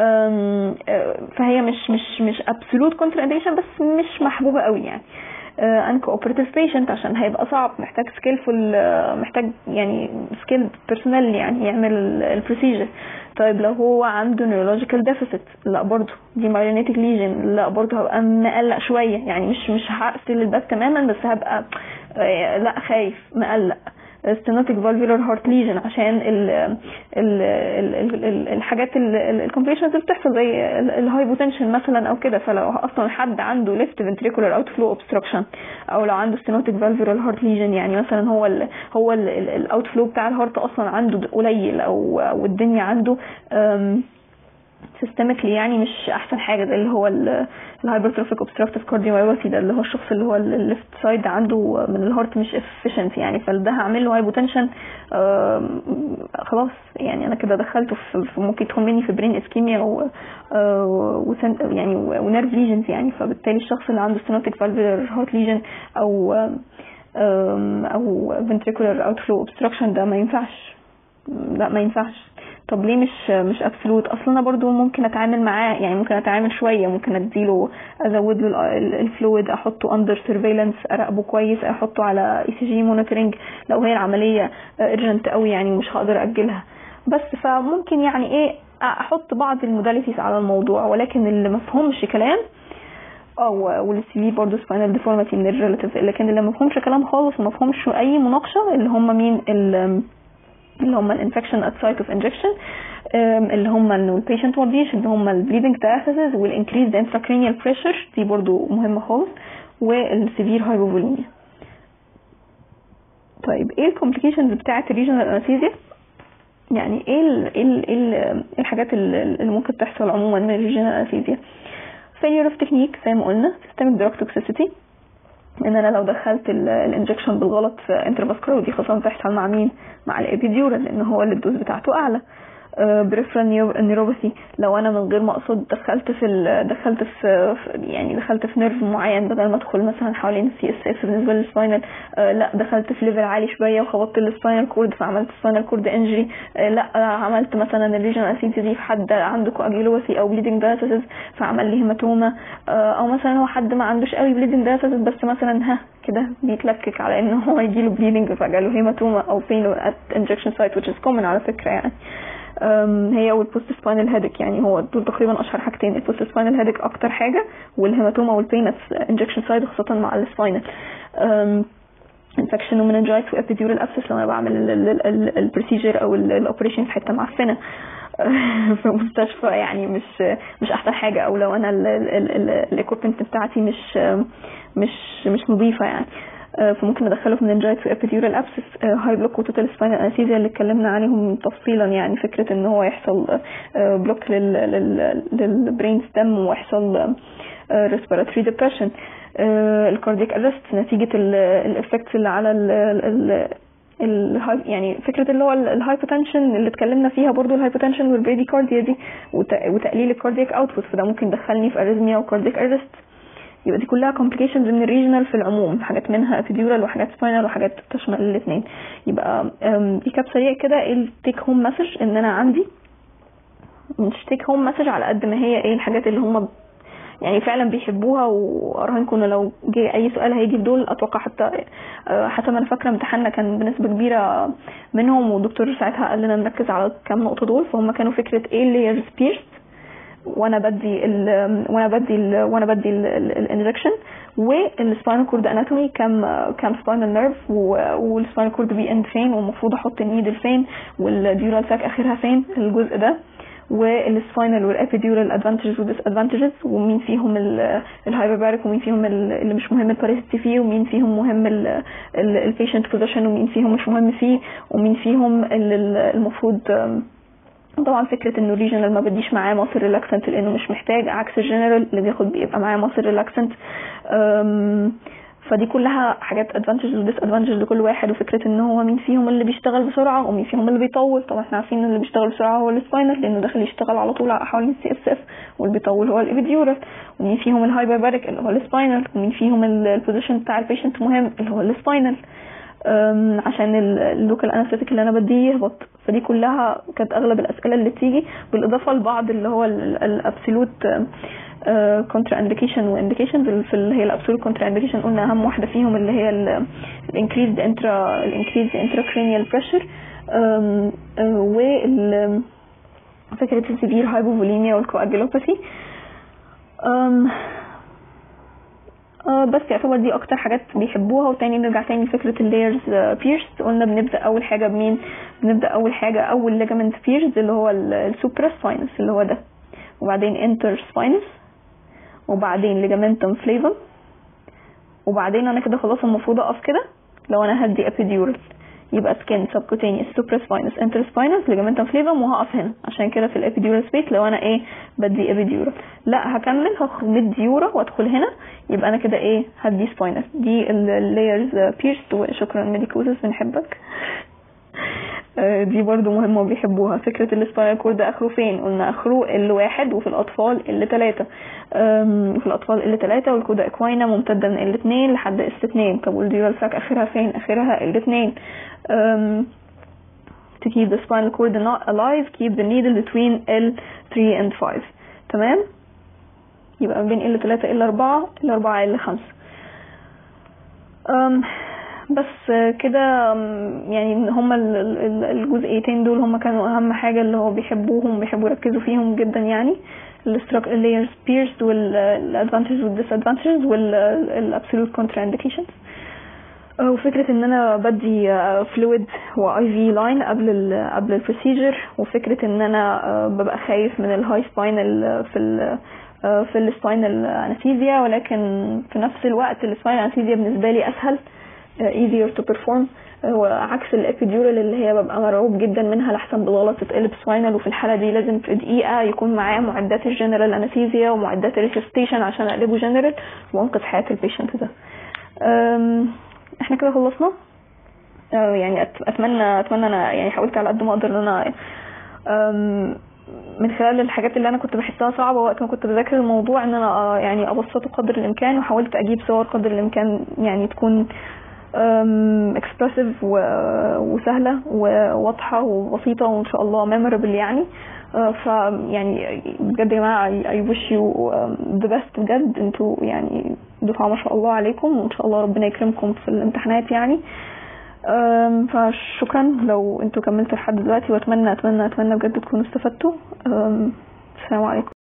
[SPEAKER 1] فهي مش مش مش ابسولوت كونترانديشن بس مش محبوبه قوي يعني ان كوبريتيف بيشنت عشان هيبقى صعب محتاج سكيلفول محتاج يعني سكيل بيرسونال يعني يعمل البروسيجر طيب لو هو عنده نيورولوجيكال ديفيسيت لا برضه دي مايلينيتك ليجن لا برضه هبقى مقلق شويه يعني مش مش هقفل الباب تماما بس هبقى لا خايف مقلق stenotic valvular heart lesion عشان ال ال ال ال الحاجات الكومبليشنز اللي بتحصل زي الهايبوتنشن مثلا او كده فلو اصلا حد عنده left ventricular outflow obstruction او لو عنده stenotic valvular heart lesion يعني مثلا هو ال هو الاوت فلو بتاع الهارت اصلا عنده قليل او والدنيا عنده سيستميكلي يعني مش احسن حاجه ده اللي هو الهايبرتروفيك اوبستراكتيف كارديوميوباثي ده اللي هو الشخص اللي هو الليفت سايد عنده من الهارت مش افيشنت يعني فده هعمل له هايبوتنشن خلاص يعني انا كده دخلته في ممكن يدخل مني في برين اسكيميا و يعني ونيرف ليجنز يعني فبالتالي الشخص اللي عنده ستينوتيك فالفولار هارت ليجن او او ventricular outflow obstruction ده ما ينفعش لا ما ينفعش طب ليه مش مش ابسولوت اصلا انا برضو ممكن اتعامل معاه يعني ممكن اتعامل شويه ممكن اديله ازود له الفلويد احطه اندر سيرفيلانس اراقبه كويس احطه على اي سي جي مونيتورنج لو هي العمليه ارجنت قوي يعني مش هقدر اجلها بس فممكن يعني ايه احط بعض الموداليتيز على الموضوع ولكن اللي مفهومش كلام اه والسي في برضه سباينال ديفورماتي من الريلاتيف لكن اللي مفهومش كلام خالص ومفهومش اي مناقشه اللي هم مين اللي هم الانفكشن ات سايت اوف انجكشن اللي هم انه البيشنت مرضيش اللي هم البليدنج diathesis والانكريز intracranial بريشر دي برضو مهمه خالص والسيفير هايبوفوليميا طيب ايه الكومبليكيشنز بتاعه الريجنال انستيزيا يعني ايه ال ايه ال ايه الحاجات اللي ممكن تحصل عموما من الريجنال انستيزيا failure of technique زي ما قلنا systemic drug toxicity ان انا لو دخلت الانجكشن بالغلط في انترفاسكولار ودي خاصه بتحصل مع مين مع الابيديورال لان هو اللي الدوز بتاعته اعلى بريفرال نيوروباثي لو انا من غير ما اقصد دخلت في دخلت في يعني دخلت في نيرف معين بدل ما ادخل مثلا حوالين السي اس اس بالنسبه للسباينال آه لا دخلت في ليفل عالي شويه وخبطت السباينال كورد فعملت سباينال كورد انجري آه لا عملت مثلا الريجنال اسيدي دي في حد عنده كواجيلوسي او بليدنج دايسيس فعمل لي هيماتوما آه او مثلا هو حد ما عندوش قوي بليدنج دايسيس بس مثلا ها كده بيتلكك على ان هو يجيله بليدنج فجاله هيماتوما او بين ات انجكشن سايت which is common على فكره يعني هي والبوست سباينال هيدك يعني هو دول تقريبا اشهر حاجتين البوست سباينال هيدك اكتر حاجه والهيماتوما والبين انجكشن سايد خاصه مع السباينال انفكشن ومننجايت وابيديورال ابسس لو انا بعمل البروسيجر او الاوبريشن في حته معفنه في مستشفى يعني مش مش احسن حاجه او لو انا الايكوبمنت بتاعتي مش مش مش نظيفه يعني فممكن ندخله في مننجايت وابيديورال ابسس هاي بلوك وتوتال سباينال انستيزيا اللي اتكلمنا عليهم تفصيلا يعني فكره ان هو يحصل بلوك للبرين ستيم ويحصل ريسبيراتوري ديبريشن الكاردياك ارست نتيجه الافكتس اللي على ال يعني فكره اللي هو الهايبوتنشن اللي اتكلمنا فيها برضو الهايبوتنشن والبريديكارديا دي وتقليل الكاردياك اوتبوت فده ممكن يدخلني في اريزميا وكاردياك ارست يبقى دي كلها complications من الريجنال في العموم حاجات منها ابيديورال وحاجات سباينال وحاجات تشمل الاثنين يبقى دي كاب سريع كده ايه التيك هوم مسج ان انا عندي مش تيك هوم مسج على قد ما هي ايه الحاجات اللي هم يعني فعلا بيحبوها واراهنكم ان لو جه اي سؤال هيجي في دول اتوقع حتى حتى ما انا فاكره امتحاننا كان بنسبه كبيره منهم والدكتور ساعتها قال لنا نركز على كام نقطه دول فهم كانوا فكره ايه اللي بيرست وانا بدي ال وانا بدي ال وانا بدي الانجكشن والسباينال كورد اناتومي كام كام سباينال نيرف والسباينال كورد بي اند فين والمفروض احط النيدل فين والديورال ساك اخرها فين الجزء ده والسباينال والابيديورال ادفانتجز وديس ادفانتجز ومين فيهم الهايبرباريك ومين فيهم اللي مش مهم الباراسيتي فيه ومين فيهم مهم البيشنت بوزيشن ومين فيهم مش مهم فيه ومين فيهم المفروض طبعا فكره انه الريجنال ما بديش معاه مصر ريلاكسنت لانه مش محتاج عكس الجنرال اللي بياخد بيبقى معاه مصر ريلاكسنت فدي كلها حاجات ادفانتجز وديس ادفانتجز لكل واحد وفكره ان هو مين فيهم اللي بيشتغل بسرعه ومين فيهم اللي بيطول طبعا احنا عارفين ان اللي بيشتغل بسرعه هو السباينال لانه داخل يشتغل على طول حوالين السي اس اف واللي بيطول هو الابيديورال ومين فيهم الهايبرباريك اللي هو السباينال ومين فيهم البوزيشن بتاع البيشنت مهم اللي هو السباينال عشان اللوكال انستيك اللي انا بديه يهبط فدي كلها كانت اغلب الاسئله اللي بتيجي بالاضافه لبعض اللي هو الابسولوت كونترا انديكيشن وانديكيشن في اللي هي الابسولوت كونترا انديكيشن قلنا اهم واحده فيهم اللي هي الانكريز انترا الانكريز انترا كرينيال بريشر وال فكره السيفير هايبوفوليميا والكواجيلوباثي آه بس يعتبر دي اكتر حاجات بيحبوها وتاني نرجع تاني لفكره اللايرز بيرس قلنا بنبدا اول حاجه بمين بنبدا اول حاجه اول ليجامنت بيرس اللي هو السوبرا سباينس اللي هو ده وبعدين انتر سباينس وبعدين ليجامنتم فليفم وبعدين انا كده خلاص المفروض اقف كده لو انا هدي ابيديورال يبقى سكين سبكوتينيوس سوبراسباينس انترسباينس ليجامنتم فليفم وهقف هنا عشان كده في الابيديورال سبيس لو انا ايه بدي ابيديورال لا هكمل هاخد ميد يورا وادخل هنا يبقى انا كده ايه هدي سباينس دي اللايرز بيرست وشكرا ميديكوزس بنحبك آه، دي برضو مهمة وبيحبوها فكرة السباينال كورد اخره فين قلنا اخره الواحد وفي الاطفال ال 3 في الاطفال ال 3 والكودا اكواينا ممتدة من ال 2 لحد اس 2 طب والديورال ساك اخرها فين اخرها ال 2 to keep the spinal cord not alive keep the needle between L3 and 5 تمام يبقى ما بين ال 3 ال 4 ال 4 ال 5 أم بس كده أم، يعني هما ال- ال- الجزئيتين دول هما كانوا اهم حاجة اللي هو بيحبوهم بيحبوا يركزوا فيهم جدا يعني اللايرز بيرست والادفانتجز والديسادفانتجز والابسولوت كونترا انديكيشنز وفكرة ان انا بدي فلويد واي في لاين قبل ال قبل البروسيجر وفكرة ان انا آه، ببقى خايف من الهاي سباينال في ال آه، في السباينال انستيزيا ولكن في نفس الوقت السباينال انستيزيا بالنسبة لي اسهل آه، easier to perform هو عكس الابيديورال اللي هي ببقى مرعوب جدا منها لحسن بغلط تتقلب سباينال وفي الحالة دي لازم في دقيقة يكون معايا معدات الجنرال انستيزيا ومعدات الريسستيشن عشان اقلبه جنرال وانقذ حياة البيشنت ده أم، احنا كده خلصنا أه، يعني أت- اتمنى اتمنى انا يعني حاولت على قد ما اقدر ان انا أم، من خلال الحاجات اللي انا كنت بحسها صعبه وقت ما كنت بذاكر الموضوع ان انا أه، يعني ابسطه قدر الامكان وحاولت اجيب صور قدر الامكان يعني تكون اكسبرسيف وسهله وواضحه وبسيطه وان شاء الله ميمورابل يعني أه، ف يعني بجد يا جماعه I wish you um, the best بجد انتوا يعني دفعه ما شاء الله عليكم وان شاء الله ربنا يكرمكم في الامتحانات يعني أم، فشكرا لو انتوا كملتوا لحد دلوقتي واتمنى اتمنى اتمنى بجد تكونوا استفدتوا أم، السلام عليكم